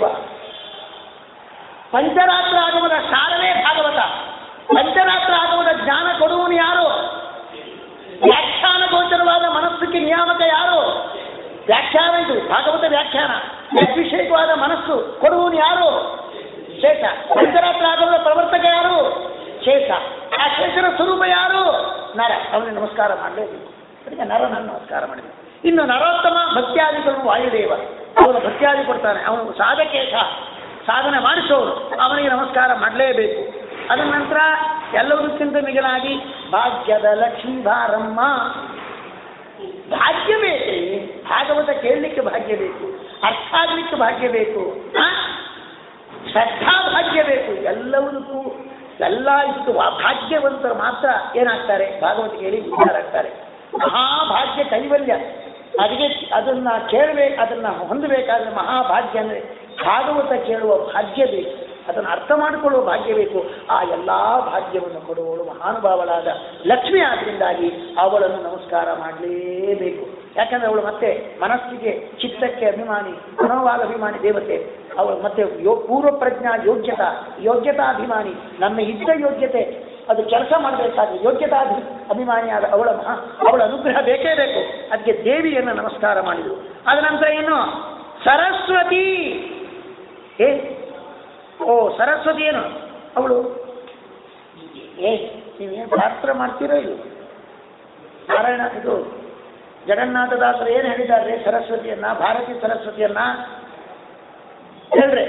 ಪಂಚರಾತ್ರ ಆಗಮದ ಸಾರವೇ ಭಾಗವತ ಪಂಚರಾತ್ರ ಆಗಮದ ಜ್ಞಾನ ಕೊಡುವನು ಯಾರು ವ್ಯಾಖ್ಯಾನ ಗೋಚರವಾದ ಮನಸ್ಸಿಗೆ ನಿಯಾಮಕ ಯಾರು ವ್ಯಾಖ್ಯಾನ ಇದು ಭಾಗವತ ವ್ಯಾಖ್ಯಾನ ವಿಷಯಕವಾದ ಮನಸ್ಸು ಕೊಡುವನು ಯಾರು ಶೇಷ ಪಂಚರಾತ್ರ ಆಗಮದ ಪ್ರವರ್ತಕ ಯಾರು ಶೇಷ ಆ ಶೇಷನ ಸ್ವರೂಪ ಯಾರು ನರ ಅವನಿಗೆ ನಮಸ್ಕಾರ ಮಾಡಲೇಬೇಕು ಅದಕ್ಕೆ ನರನನ್ನು ನಮಸ್ಕಾರ ಮಾಡಬೇಕು ಇನ್ನು ನರೋತ್ತಮ ಭಕ್ತ್ಯಾದಿಗಳು ವಾಯುದೇವ ಅವನು ಭಕ್ತ್ಯಾದಿ ಕೊಡ್ತಾನೆ ಅವನು ಸಾಧಕೇಶ ಸಾಧನೆ ಮಾಡಿಸೋರು ಅವನಿಗೆ ನಮಸ್ಕಾರ ಮಾಡಲೇಬೇಕು ಅದ ನಂತರ ಎಲ್ಲದಕ್ಕಿಂತ ಮಿಗಿಲಾಗಿ ಭಾಗ್ಯದ ಲಕ್ಷ್ಮೀ ಬಾರಮ್ಮ ಭಾಗ್ಯ ಬೇಕೆ ಭಾಗವತ ಕೇಳಲಿಕ್ಕೆ ಭಾಗ್ಯ ಬೇಕು ಅರ್ಥ ಆಗ್ಲಿಕ್ಕೆ ಭಾಗ್ಯ ಬೇಕು ಆ? ಶ್ರದ್ಧಾ ಭಾಗ್ಯ ಬೇಕು ಎಲ್ಲದಕ್ಕೂ ಎಲ್ಲ ಇತ್ತು ಆ ಭಾಗ್ಯವಂತರು ಮಾತ್ರ ಏನಾಗ್ತಾರೆ ಭಾಗವತ ಕೇಳಿ ಉದ್ಧಾರಾಗ್ತಾರೆ ಮಹಾಭಾಗ್ಯ ಕೈವಲ್ಯ ಅದಕ್ಕೆ ಅದನ್ನ ಕೇಳಬೇಕು ಅದನ್ನ ಹೊಂದಬೇಕಾದ್ರೆ ಮಹಾಭಾಗ್ಯ ಅಂದರೆ ಭಾಗವತ ಕೇಳುವ ಭಾಗ್ಯ ಬೇಕು ಅದನ್ನು ಅರ್ಥ ಮಾಡಿಕೊಳ್ಳುವ ಭಾಗ್ಯ ಬೇಕು ಆ ಎಲ್ಲ ಭಾಗ್ಯವನ್ನು ಕೊಡುವವಳು ಮಹಾನುಭಾವಳಾದ ಲಕ್ಷ್ಮಿ ಆದ್ರಿಂದಾಗಿ ಅವಳನ್ನು ನಮಸ್ಕಾರ ಮಾಡಲೇಬೇಕು ಯಾಕಂದ್ರೆ ಅವಳು ಮತ್ತೆ ಮನಸ್ಸಿಗೆ ಚಿತ್ತಕ್ಕೆ ಅಭಿಮಾನಿ ಮನೋವಾದ ಅಭಿಮಾನಿ ದೇವತೆ ಅವಳು ಮತ್ತೆ ಯೋ ಪೂರ್ವ ಪ್ರಜ್ಞಾ ಯೋಗ್ಯತಾ ಯೋಗ್ಯತಾಭಿಮಾನಿ ನಮ್ಮ ಇದ್ದ ಯೋಗ್ಯತೆ ಅದು ಕೆಲಸ ಮಾಡಬೇಕಾದ್ರೆ ಯೋಗ್ಯತಾ ಅಭಿಮಾನಿಯಾದ ಅವಳ ಮಹಾ ಅವಳ ಅನುಗ್ರಹ ಬೇಕೇ ಬೇಕು ಅದಕ್ಕೆ ದೇವಿಯನ್ನು ನಮಸ್ಕಾರ ಮಾಡಿದರು ಅದ ನಂತರ ಏನು ಸರಸ್ವತಿ ಏ ಓ ಸರಸ್ವತಿ ಏನು ಅವಳು ಏ ನೀವೇನು ಪ್ರಾರ್ಥನೆ ಮಾಡ್ತೀರೋ ಇದು ನಾರಾಯಣ ಇದು ಜಗನ್ನಾಥದಾಸರು ಏನು ಹೇಳಿದ್ದಾರೆ ಸರಸ್ವತಿಯನ್ನ ಭಾರತಿ ಸರಸ್ವತಿಯನ್ನ ಹೇಳ್ರಿ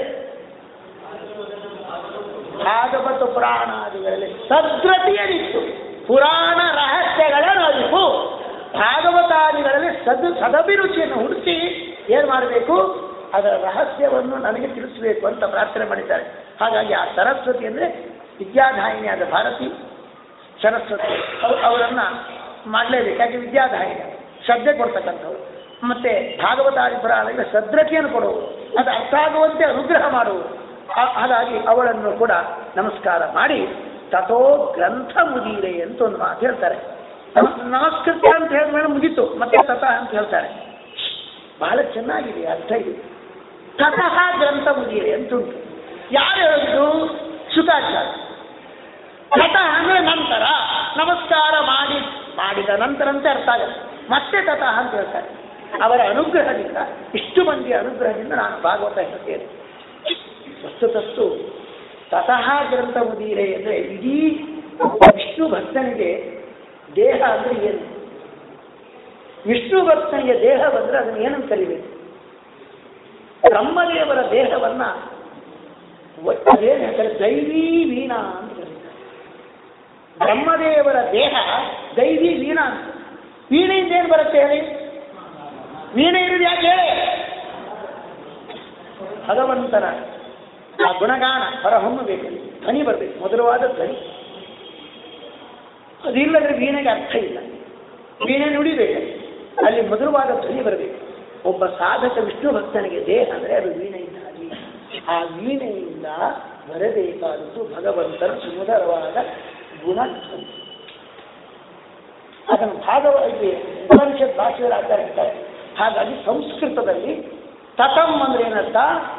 ಭಾಗವತ ಪುರಾಣಾದಿಗಳಲ್ಲಿ ಸದ್ರತಿಯರಿತ್ತು ಪುರಾಣ ರಹಸ್ಯಗಳ ಅರಿವು ಭಾಗವತಾದಿಗಳಲ್ಲಿ ಸದ್ ಸದಭಿರುಚಿಯನ್ನು ಹುಡುಕಿ ಏನು ಮಾಡಬೇಕು ಅದರ ರಹಸ್ಯವನ್ನು ನನಗೆ ತಿಳಿಸಬೇಕು ಅಂತ ಪ್ರಾರ್ಥನೆ ಮಾಡಿದ್ದಾರೆ ಹಾಗಾಗಿ ಆ ಸರಸ್ವತಿ ಅಂದರೆ ವಿದ್ಯಾಧಾಯಿನಿಯಾದ ಭಾರತಿ ಸರಸ್ವತಿ ಅವ್- ಅವರನ್ನ ಮಾಡಲೇಬೇಕು ಯಾಕೆ ವಿದ್ಯಾಧಾಯಿನಿ ಶ್ರದ್ಧೆ ಕೊಡ್ತಕ್ಕಂಥವ್ರು ಮತ್ತೆ ಭಾಗವತಾದಿ ಪುರಾಣಗಳಿಗೆ ಸದ್ರತೆಯನ್ನು ಕೊಡುವರು ಅದು ಅರ್ಥ ಆಗುವಂತೆ ಅನುಗ್ರಹ ಮಾಡುವರು ಆ- ಹಾಗಾಗಿ ಅವಳನ್ನು ಕೂಡ ನಮಸ್ಕಾರ ಮಾಡಿ ತಥೋ ಗ್ರಂಥ ಮುದೀರೆ ಅಂತ ಒಂದು ಮಾತು ಹೇಳ್ತಾರೆ ನಮ- ನಮಸ್ಕೃತ ಅಂತ ಹೇಳಿದ್ಮೇಲೆ ಮುಗೀತು ಮತ್ತೆ ತಥ ಅಂತ ಹೇಳ್ತಾರೆ ಬಹಳ ಚೆನ್ನಾಗಿದೆ ಅರ್ಥ ಇದೆ ತತಃ ಗ್ರಂಥ ಮುಗಿಯಿರಿ ಅಂತ ಉಂಟು ಯಾರು ಹೇಳಿದ್ದು ಶುಕಾಚಾರ್ಯ ತತಃ ಅಂದ್ರೆ ನಂತರ ನಮಸ್ಕಾರ ಮಾಡಿ ಮಾಡಿದ ನಂತರ ಅಂತ ಅರ್ಥ ಆಗುತ್ತೆ ಮತ್ತೆ ತತಃ ಅಂತ ಹೇಳ್ತಾರೆ ಅವರ ಅನುಗ್ರಹದಿಂದ ಇಷ್ಟು ಮಂದಿಯ ಅನುಗ್ರಹದಿಂದ ನಾನು ಭಾಗವತ ಹೇಳ್ತೇನೆ ವಸ್ತುತಸ್ತು ತತಃ ಗ್ರಂಥ ಮುದೀರೆ ಅಂದರೆ ಇಡೀ ವಿಷ್ಣು ಭಕ್ತನಿಗೆ ದೇಹ ಅಂದ್ರೆ ಏನು ವಿಷ್ಣು ಭಕ್ತನಿಗೆ ದೇಹ ಬಂದ್ರೆ ಅದನ್ನ ಏನಂತ ಕರಿಬೇಕು ಬ್ರಹ್ಮದೇವರ ದೇಹವನ್ನ ಅದೇನು ಹೇಳ್ತಾರೆ ದೈವೀ ವೀಣಾ ಅಂತ ಕರೀತಾರೆ ಬ್ರಹ್ಮದೇವರ ದೇಹ ದೈವಿ ವೀಣಾ ಅಂತ ವೀಣೆಯಿಂದ ಏನು ಬರುತ್ತೆ ಹೇಳಿ ವೀಣೆ ಇರೋದು ಯಾಕೆ ಹೇಳಿ ಭಗವಂತನ ಆ ಗುಣಗಾನ ಹೊರಹೊಮ್ಮಬೇಕು ಧ್ವನಿ ಬರಬೇಕು ಮಧುರವಾದ ಧ್ವನಿ ಅದಿಲ್ಲದ್ರೆ ವೀಣೆಗೆ ಅರ್ಥ ಇಲ್ಲ ವೀಣೆ ನುಡಿಬೇಕು ಅಲ್ಲಿ ಮಧುರವಾದ ಧ್ವನಿ ಬರಬೇಕು ಒಬ್ಬ ಸಾಧಕ ವಿಷ್ಣು ಭಕ್ತನಿಗೆ ದೇಹ ಅಂದರೆ ಅದು ವೀಣೆಯಿಂದಾಗಿ ಆ ವೀಣೆಯಿಂದ ಬರಬೇಕಾದದ್ದು ಭಗವಂತನ ಸುಮಧುರವಾದ ಗುಣಧ್ವನಿ ಅದನ್ನು ಭಾಗವಾಗಿ ಉಪನಿಷತ್ ಭಾಷೆಗಳಾಗ್ತಾ ಇರ್ತಾರೆ ಹಾಗಾಗಿ ಸಂಸ್ಕೃತದಲ್ಲಿ ತತಂ ಅಂದ್ರೆ ಏನರ್ಥ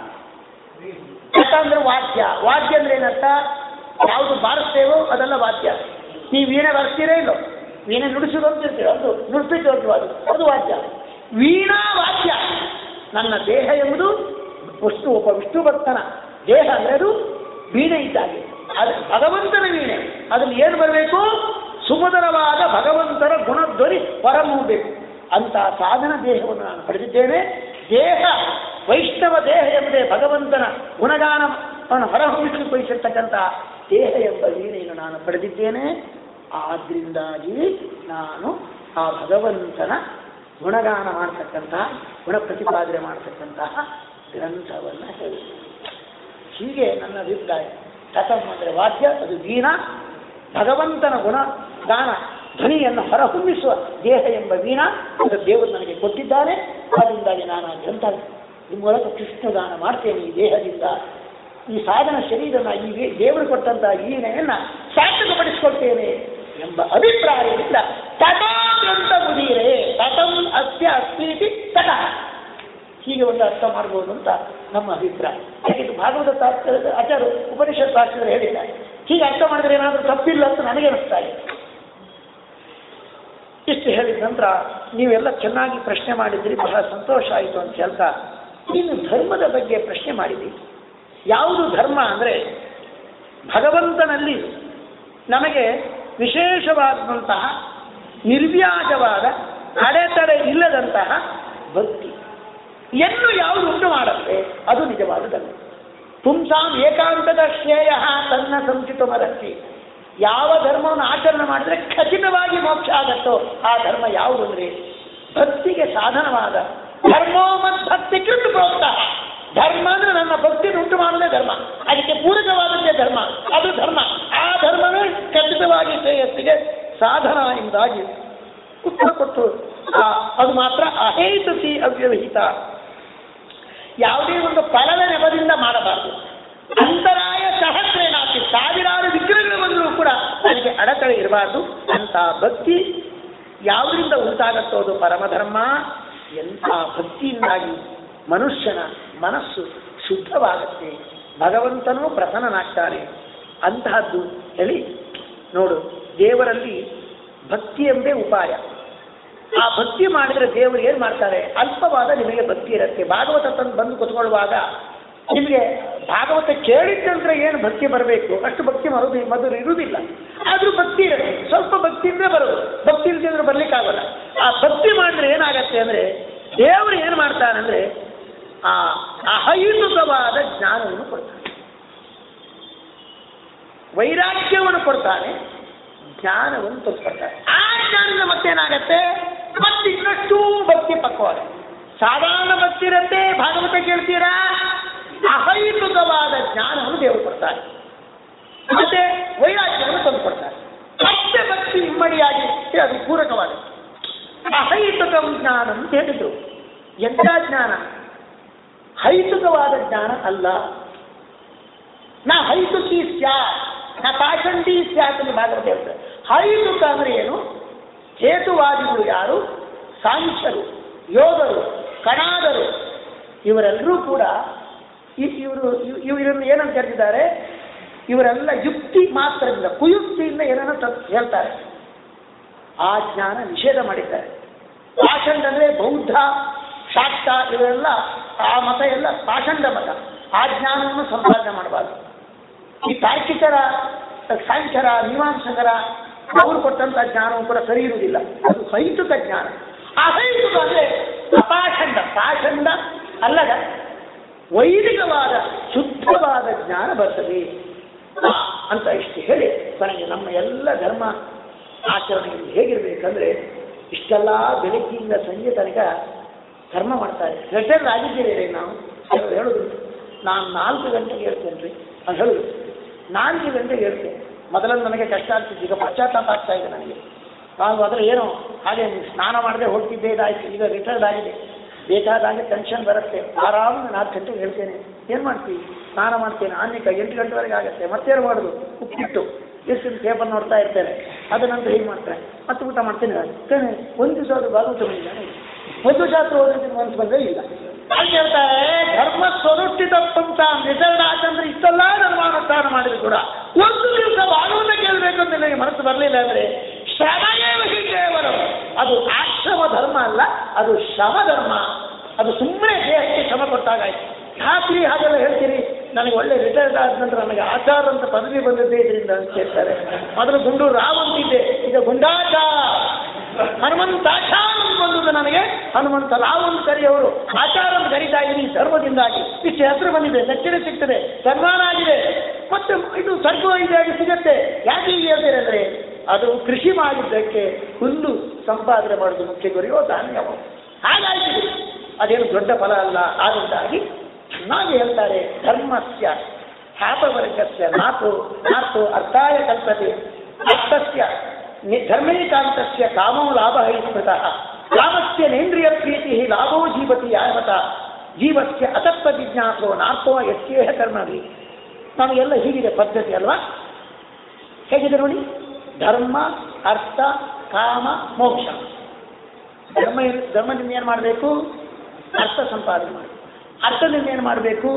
ತತ ಅಂದ್ರೆ ವಾದ್ಯ ವಾದ್ಯ ಅಂದ್ರೆ ಏನರ್ಥ ಯಾವುದು ಬಾರಿಸ್ತೇವೋ ಅದೆಲ್ಲ ವಾದ್ಯ ನೀವು ವೀಣೆ ಬರ್ತೀರೇ ಇಲ್ಲೋ ವೀಣೆ ನುಡಿಸೋದು ಅಂತ ಇರ್ತೀರೋ ಅದು ನುಡಿಸಿದ್ದು ಅದು ಅದು ವಾದ್ಯ ವೀಣಾ ವಾದ್ಯ ನನ್ನ ದೇಹ ಎಂಬುದು ವಸ್ತು ಒಬ್ಬ ವಿಷ್ಣು ಭಕ್ತನ ದೇಹ ಅಂದ್ರೆ ಅದು ವೀಣೆ ಇದ್ದಾಗೆ ಅದು ಭಗವಂತನ ವೀಣೆ ಅದ್ರಲ್ಲಿ ಏನು ಬರಬೇಕು ಸುಮಧುರವಾದ ಭಗವಂತನ ಗುಣಧ್ವನಿ ಹೊರಮೂಡಬೇಕು ಅಂತ ಸಾಧನ ದೇಹವನ್ನು ನಾನು ಪಡೆದಿದ್ದೇನೆ ದೇಹ ವೈಷ್ಣವ ದೇಹ ಎಂಬುದೇ ಭಗವಂತನ ಗುಣಗಾನವನ್ನು ಹೊರಹೊಮ್ಮಿಸಲು ಬಯಸಿರ್ತಕ್ಕಂಥ ದೇಹ ಎಂಬ ವೀಣೆಯನ್ನು ನಾನು ಪಡೆದಿದ್ದೇನೆ ಆದ್ರಿಂದಾಗಿ ನಾನು ಆ ಭಗವಂತನ ಗುಣಗಾನ ಮಾಡ್ತಕ್ಕಂತಹ ಗುಣ ಪ್ರತಿಪಾದನೆ ಮಾಡ್ತಕ್ಕಂತಹ ಗ್ರಂಥವನ್ನು ಹೇಳಿ ಹೀಗೆ ನನ್ನ ಅಭಿಪ್ರಾಯ ಕಥಂ ಅಂದರೆ ವಾದ್ಯ ಅದು ವೀಣಾ ಭಗವಂತನ ಗುಣ ಗಾನ ಧ್ವನಿಯನ್ನು ಹೊರಹೊಮ್ಮಿಸುವ ದೇಹ ಎಂಬ ವೀಣಾ ಅದು ದೇವರು ನನಗೆ ಕೊಟ್ಟಿದ್ದಾನೆ ಅದರಿಂದಾಗಿ ನಾನು ಆ ಗ್ರಂಥ ಈ ಮೂಲಕ ಕೃಷ್ಣಗಾನ ಮಾಡ್ತೇನೆ ಈ ದೇಹದಿಂದ ಈ ಸಾಧನ ಶರೀರನ ಈ ವೇ- ದೇವರು ಕೊಟ್ಟಂತಹ ಈ ವೀಣೆಯನ್ನು ಸಾರ್ಥಕಪಡಿಸಿಕೊಳ್ತೇನೆ ಎಂಬ ಅಭಿಪ್ರಾಯದಿಂದ ತಥಾ ಗ್ರಂಥ ಮುದೀರೆ ತಥಂ ಅಸ್ಯ ಅಸ್ಮೀತಿ ತಥಾ ಹೀಗೆ ಒಂದು ಅರ್ಥ ಮಾಡ್ಬೋದು ಅಂತ ನಮ್ಮ ಅಭಿಪ್ರಾಯ ಯಾಕೆ ಇದು ಭಾಗವತ ಶಾಸ್ತ್ರದ ಆಚಾರ್ಯ ಉಪನಿಷತ್ ಶಾಸ್ತ್ರದಲ್ಲಿ ಹೇಳಿದ್ದಾರೆ ಹೀಗೆ ಅರ್ಥ ಮಾಡಿದ್ರೆ ಏನಾದರೂ ತಪ್ಪಿಲ್ಲ ಅಂತ ನನಗೆ ಅನಿಸ್ತಾ ಇದೆ ಇಷ್ಟು ಹೇಳಿದ ನಂತರ ನೀವೆಲ್ಲ ಚೆನ್ನಾಗಿ ಪ್ರಶ್ನೆ ಮಾಡಿದ್ರಿ ಬಹಳ ಸಂತೋಷ ಆಯಿತು ಅಂತ ಹೇಳ್ತಾ ಇನ್ನು ಧರ್ಮದ ಬಗ್ಗೆ ಪ್ರಶ್ನೆ ಮಾಡಿದ್ರಿ ಯಾವುದು ಧರ್ಮ ಅಂದರೆ ಭಗವಂತನಲ್ಲಿ ನಮಗೆ ವಿಶೇಷವಾದಂತಹ ನಿರ್ವ್ಯಾಜವಾದ ಅಡೆತಡೆ ಇಲ್ಲದಂತಹ ಭಕ್ತಿ ಎನ್ನು ಯಾವುದು ಉಂಟು ಮಾಡುತ್ತೆ ಅದು ನಿಜವಾದ ಧರ್ಮ ಪುಂಸಾಂ ಏಕಾಂತದ ಶ್ರೇಯ ತನ್ನ ಸಂಚಿತ ಮರಸ್ತಿ ಯಾವ ಧರ್ಮವನ್ನು ಆಚರಣೆ ಮಾಡಿದ್ರೆ ಖಚಿತವಾಗಿ ಮೋಕ್ಷ ಆಗತ್ತೋ ಆ ಧರ್ಮ ಯಾವುದು ಅಂದ್ರೆ ಭಕ್ತಿಗೆ ಸಾಧನವಾದ ಧರ್ಮೋ ಮತ್ ಭಕ್ತಿ ಕಿಟ್ಟು ಪ್ರೋತ್ಸಾಹ ಧರ್ಮ ಅಂದ್ರೆ ನನ್ನ ಭಕ್ತಿ ಉಂಟು ಮಾಡೋದೇ ಧರ್ಮ ಅದಕ್ಕೆ ಪೂರಕವಾದದ್ದೇ ಧರ್ಮ ಅದು ಧರ್ಮ ಆ ಧರ್ಮವೇ ಖಚಿತವಾಗಿ ಶ್ರೇಯಸ್ಸಿಗೆ ಸಾಧನ ಎಂಬುದಾಗಿ ಉತ್ತರ ಕೊಟ್ಟು ಆ, ಅದು ಮಾತ್ರ ಅಹೇತುತಿ ಅವ್ಯವಹಿತ ಯಾವುದೇ ಒಂದು ಫಲದ ನೆಪದಿಂದ ಮಾಡಬಾರದು ಅಂತರಾಯ ಸಹಸ್ರೇನಾತಿ ಸಾವಿರಾರು ವಿಗ್ರಹಗಳು ಬಂದರೂ ಕೂಡ ಅದಕ್ಕೆ ಅಡೆತಡೆ ಇರಬಾರ್ದು ಅಂತ ಭಕ್ತಿ ಯಾವುದರಿಂದ ಉಂಟಾಗತ್ತೋ ಅದು ಪರಮಧರ್ಮ ಎಂಥ ಭಕ್ತಿಯಿಂದಾಗಿ ಮನುಷ್ಯನ ಮನಸ್ಸು ಶುದ್ಧವಾಗುತ್ತೆ ಭಗವಂತನೂ ಪ್ರಸನ್ನನಾಗ್ತಾನೆ ಅಂತಹದ್ದು ಹೇಳಿ ನೋಡು ದೇವರಲ್ಲಿ ಭಕ್ತಿ ಎಂಬೇ ಉಪಾಯ ಆ ಭಕ್ತಿ ಮಾಡಿದ್ರೆ ದೇವರು ಏನು ಮಾಡ್ತಾರೆ ಅಲ್ಪವಾದ ನಿಮಗೆ ಭಕ್ತಿ ಇರುತ್ತೆ ಭಾಗವತ ತಂದು ಬಂದು ಕುತ್ಕೊಳ್ಳುವಾಗ ನಿಮಗೆ ಭಾಗವತ ಕೇಳಿದ ನಂತರ ಏನು ಭಕ್ತಿ ಬರಬೇಕು ಅಷ್ಟು ಭಕ್ತಿ ಮರುದು ಮಧುರ ಇರುವುದಿಲ್ಲ ಆದರೂ ಭಕ್ತಿ ಇರುತ್ತೆ ಸ್ವಲ್ಪ ಭಕ್ತಿಯಿಂದ ಬರೋದು ಭಕ್ತಿ ಇಲ್ಲದಿದ್ರೆ ಬರ್ಲಿಕ್ಕಾಗಲ್ಲ ಆ ಭಕ್ತಿ ಮಾಡಿದ್ರೆ ಏನಾಗತ್ತೆ ಅಂದರೆ ದೇವರು ಏನು ಮಾಡ್ತಾನಂದ್ರೆ ಆ ಅಹೈತುಕವಾದ ಜ್ಞಾನವನ್ನು ಕೊಡ್ತಾನೆ ವೈರಾಗ್ಯವನ್ನು ಕೊಡ್ತಾನೆ ಜ್ಞಾನವನ್ನು ತೋರಿಸ್ಕೊಡ್ತಾರೆ ಆ ಜ್ಞಾನದಿಂದ ಮತ್ತೇನಾಗತ್ತೆ ಮತ್ತೆ ಇನ್ನಷ್ಟು ಭಕ್ತಿ ಪಕ್ವಾಗುತ್ತೆ ಸಾಧಾರಣ ಭಕ್ತಿ ಇರುತ್ತೆ ಭಾಗವತ ಕೇಳ್ತೀರಾ ಅಹೈತುಕವಾದ ಜ್ಞಾನವನ್ನು ದೇವರು ಕೊಡ್ತಾರೆ ಮತ್ತೆ ವೈರಾಗ್ಯವನ್ನು ತಂದು ಕೊಡ್ತಾರೆ ಮತ್ತೆ ಭಕ್ತಿ ಇಮ್ಮಡಿಯಾಗಿ ಅದು ಪೂರಕವಾದ ಅಹೈತುಕಂ ಜ್ಞಾನ ಅಂತ ಹೇಳಿದ್ರು ಎಂಥ ಜ್ಞಾನ ಹೈತುಕವಾದ ಜ್ಞಾನ ಅಲ್ಲ ನಾ ಹೈತುಕಿ ಸ್ಯಾತ್ ನಾ ಪಾಷಂಡಿ ಸ್ಯಾತ್ ಅಂತ ಭಾಗವತ ಹೇಳ್ತಾರೆ ಹೈತುಕ ಅಂದ್ರೆ ಏನು ಹೇತುವಾದಿಗಳು ಯಾರು ಸಾಂಖ್ಯರು ಯೋಗರು ಕಣಾದರು ಇವರೆಲ್ಲರೂ ಕೂಡ ಇ- ಇವರು ಇವ್- ಇವರನ್ನು ಏನಂತ ಕರೆದಿದ್ದಾರೆ ಇವರೆಲ್ಲ ಯುಕ್ತಿ ಮಾತ್ರದಿಂದ ಕುಯುಕ್ತಿಯಿಂದ ಏನನ್ನ ತಪ್ಪು ಹೇಳ್ತಾರೆ ಆ ಜ್ಞಾನ ನಿಷೇಧ ಮಾಡಿದ್ದಾರೆ ಪಾಷಂಡ ಅಂದ್ರೆ ಬೌದ್ಧ ಶಾಕ್ತ ಇವರೆಲ್ಲ ಆ ಮತ ಎಲ್ಲ ಪಾಷಂಡ ಮತ ಆ ಜ್ಞಾನವನ್ನು ಸಂಪಾದನೆ ಮಾಡಬಾರ್ದು ಈ ತಾರ್ಕಿಕರ ಸಾಂಖ್ಯರ ಮೀಮಾಂಸಕರ ಅವರು ಕೊಟ್ಟಂತ ಜ್ಞಾನವು ಕೂಡ ಸರಿ ಇರುವುದಿಲ್ಲ ಅದು ಸೈತುಕ ಜ್ಞಾನ ಅಸೈತುಕ ಅಂದ್ರೆ ಅಪಾಷಂಡ ಪಾಷಂಡ ಅಲ್ಲದ ವೈದಿಕವಾದ ಶುದ್ಧವಾದ ಜ್ಞಾನ ಬರ್ತದೆ ಆ, ಅಂತ ಇಷ್ಟು ಹೇಳಿ ಕೊನೆಗೆ ನಮ್ಮ ಎಲ್ಲ ಧರ್ಮ ಆಚರಣೆಗಳು ಹೇಗಿರ್ಬೇಕಂದ್ರೆ ಇಷ್ಟೆಲ್ಲ ಬೆಳಗ್ಗಿಂದ ಸಂಜೆ ತನಕ ಧರ್ಮ ಮಾಡ್ತಾರೆ ರಿಟೈರ್ಡ್ ಆಗಿದ್ದೀರಿ ರೀ ನಾವು ಕೆಲವ್ರು ಹೇಳುದು ನಾನು ನಾಲ್ಕು ಗಂಟೆಗೆ ಹೇಳ್ತೇನೆ ರೀ ಅಂತ ಹೇಳುದು ನಾಲ್ಕು ಗಂಟೆಗೆ ಹೇಳ್ತೇನೆ ಮೊದಲಲ್ಲಿ ನನಗೆ ಕಷ್ಟ ಆಗ್ತಿತ್ತು ಈಗ ಪಶ್ಚಾತ್ತಾಪ ಆಗ್ತಾ ಇದೆ ನನಗೆ ನಾನು ಅದರ ಏನೋ ಹಾಗೆ ಸ್ನಾನ ಮಾಡದೆ ಹೋಗ್ತಿದ್ದೆ ಇದಾಯ್ತು ಈಗ ರಿಟೈರ್ಡ್ ಆಗಿದೆ ಬೇಕಾದಾಗೆ ಟೆನ್ಷನ್ ಬರುತ್ತೆ ಆರಾಮಾಗಿ ನಾಲ್ಕು ಗಂಟೆಗೆ ಹೇಳ್ತೇನೆ ಏನು ಮಾಡ್ತೀವಿ ಸ್ನಾನ ಮಾಡ್ತೇನೆ ಆನ್ಯಕ ಎಂಟು ಗಂಟೆವರೆಗೆ ಆಗುತ್ತೆ ಮತ್ತೇನು ಮಾಡೋದು ಉಪ್ಪಿಟ್ಟು ಎಷ್ಟು ಪೇಪರ್ ನೋಡ್ತಾ ಇರ್ತೇನೆ ಅದ ನಂತರ ಹೀಗೆ ಮಾಡ್ತೇನೆ ಮತ್ತೆ ಊಟ ಮಾಡ್ತೇನೆ ಹೇಳ್ತೇನೆ ಒಂದು ದಿವಸ ಅದು ಭಾಗವತ ಬಂದಿದ್ದಾನೆ ಒಂದು ಶಾಸ್ತ್ರ ಓದೋದಕ್ಕೆ ಮನಸ್ಸು ಬಂದೇ ಇಲ್ಲ ಹಾಗೆ ಹೇಳ್ತಾರೆ ಧರ್ಮ ಸ್ವರುಷ್ಟಿತ ಪಂಥ ರಿಟೈರ್ಡ್ ಆತಂದ್ರೆ ಇಷ್ಟೆಲ್ಲ ಧರ್ಮಾನುಷ್ಠಾನ ಮಾಡಿದ್ರು ಕೂಡ ಒಂದು ದಿವಸ ಭಾಗವತ ಕೇಳಬೇಕು ಅಂತ ನನಗೆ ಮನಸ್ಸು ಬರಲಿಲ್ಲ ಅಂದ್ರೆ ಶ್ರಮಯೇವ ಕೇವಲ ಅದು ಆಶ್ರಮ ಧರ್ಮ ಅಲ್ಲ ಅದು ಶ್ರಮ ಧರ್ಮ ಅದು ಸುಮ್ಮನೆ ದೇಹಕ್ಕೆ ಶ್ರಮ ಕೊಟ್ಟಾಗಾಯ್ತು ಯಾಕ್ರಿ ಹಾಗೆಲ್ಲ ಹೇಳ್ತೀರಿ ನನಗೆ ಒಳ್ಳೆ ರಿಟೈರ್ಡ್ ಆದ ನಂತರ ನನಗೆ ಆಚಾರ ಅಂತ ಪದವಿ ಬಂದದ್ದೇ ಇದರಿಂದ ಅಂತ ಹೇಳ್ತಾರೆ ಮೊದಲು ಗುಂಡು ರಾವ್ ಅಂತಿದ್ದೆ ಈಗ ಗುಂಡಾಟ ಹನುಮಂತಾಚಾರ ಅಂತ ಬಂದದ್ದು ನನಗೆ ಹನುಮಂತ ರಾವ್ ಅಂತ ಕರೆಯವರು ಆಚಾರ ಅಂತ ಕರೀತಾ ಇದ್ದೀನಿ ಧರ್ಮದಿಂದಾಗಿ ಇಷ್ಟು ಹೆಸರು ಬಂದಿದೆ ದಕ್ಷಿಣ ಸಿಗ್ತದೆ ಸನ್ಮಾನ ಆಗಿದೆ ಮತ್ತೆ ಇದು ಸ್ವರ್ಗ ಇದಾಗಿ ಸಿಗತ್ತೆ ಯಾಕೆ ಹೀಗೆ ಹೇಳ್ತಾರೆ ಅಂದ್ರೆ ಅದು ಕೃಷಿ ಮಾಡಿದ್ದಕ್ಕೆ ಹುಲ್ಲು ಸಂಪಾದನೆ ಮಾಡೋದು ಮುಖ್ಯ ಗುರಿಯೋ ಧಾನ್ಯವು ಹಾಗಾಗಿದೆ ಅದೇನು ದೊಡ್ಡ ಫಲ ಅಲ್ಲ ಆದ್ದರಿಂದಾಗಿ ಚೆನ್ನಾಗಿ ಹೇಳ್ತಾರೆ ಧರ್ಮಸ್ಯ ಖ್ಯಾತವರ್ಗಸ್ಯ ನಾತು ನಾತು ಅರ್ಥಾಯ ಕಲ್ಪತೆ ಅರ್ಥಸ್ಯ ನಿ- ಧರ್ಮೇಕಾಂತಸ್ಯ ಕಾಮೋ ಲಾಭ ಸ್ಮೃತಃ ಕಾಮಸ್ಯ ನೇಂದ್ರಿಯ ಪ್ರೀತಿ ಲಾಭೋ ಜೀವತಿ ಯಾವತ ಜೀವಸ್ಯ ಅತತ್ವ ಜಿಜ್ಞಾಸೋ ನಾರ್ಥೋ ಯಸ್ಯೇಹ ಕರ್ಮವಿ ನಮಗೆಲ್ಲ ಹೀಗಿದೆ ಪದ್ಧತಿ ಅಲ್ವಾ ಹೇಗಿದೆ ನೋಡಿ ಧರ್ಮ ಅರ್ಥ ಕಾಮ ಮೋಕ್ಷ ಧರ್ಮ ಇರ್- ಧರ್ಮದಿಂದ ಏನು ಮಾಡಬೇಕು ಅರ್ಥ ಸಂಪಾದನೆ ಮಾಡಿ ಅರ್ಥದಿಂದ ಏನು ಮಾಡಬೇಕು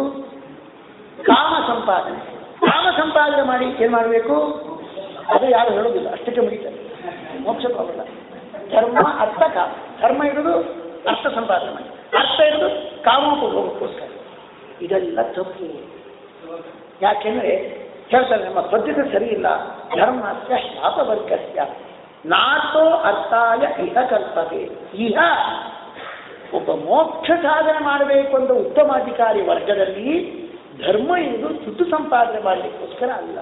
ಕಾಮ ಸಂಪಾದನೆ ಕಾಮ ಸಂಪಾದನೆ ಮಾಡಿ ಏನು ಮಾಡಬೇಕು ಅದು ಯಾರು ಹೇಳೋದಿಲ್ಲ ಅಷ್ಟಕ್ಕೆ ಮುಗಿತಾರೆ ಮೋಕ್ಷ ಹೋಗಲ್ಲ ಧರ್ಮ ಅರ್ಥ ಕಾಮ ಧರ್ಮ ಇರೋದು ಅರ್ಥ ಸಂಪಾದನೆ ಮಾಡಿ ಅರ್ಥ ಇರೋದು ಕಾಮೋಪಭೋಗಕ್ಕೋಸ್ಕರ ಇದೆಲ್ಲ ತಪ್ಪು ಯಾಕೆಂದ್ರೆ ಹೇಳ್ತಾರೆ ನಮ್ಮ ಪದ್ಧತಿ ಸರಿ ಇಲ್ಲ ಧರ್ಮಸ್ಯ ಶಾಪವರ್ಗಸ್ಯ ನಾಟೋ ಅರ್ಥಾಯ ಇಹ ಕಲ್ಪತೆ ಇಹ ಒಬ್ಬ ಮೋಕ್ಷ ಸಾಧನೆ ಮಾಡಬೇಕು ಅಂತ ಉತ್ತಮ ಅಧಿಕಾರಿ ವರ್ಗದಲ್ಲಿ ಧರ್ಮ ಇದು ದುಡ್ಡು ಸಂಪಾದನೆ ಮಾಡಲಿಕ್ಕೋಸ್ಕರ ಅಲ್ಲ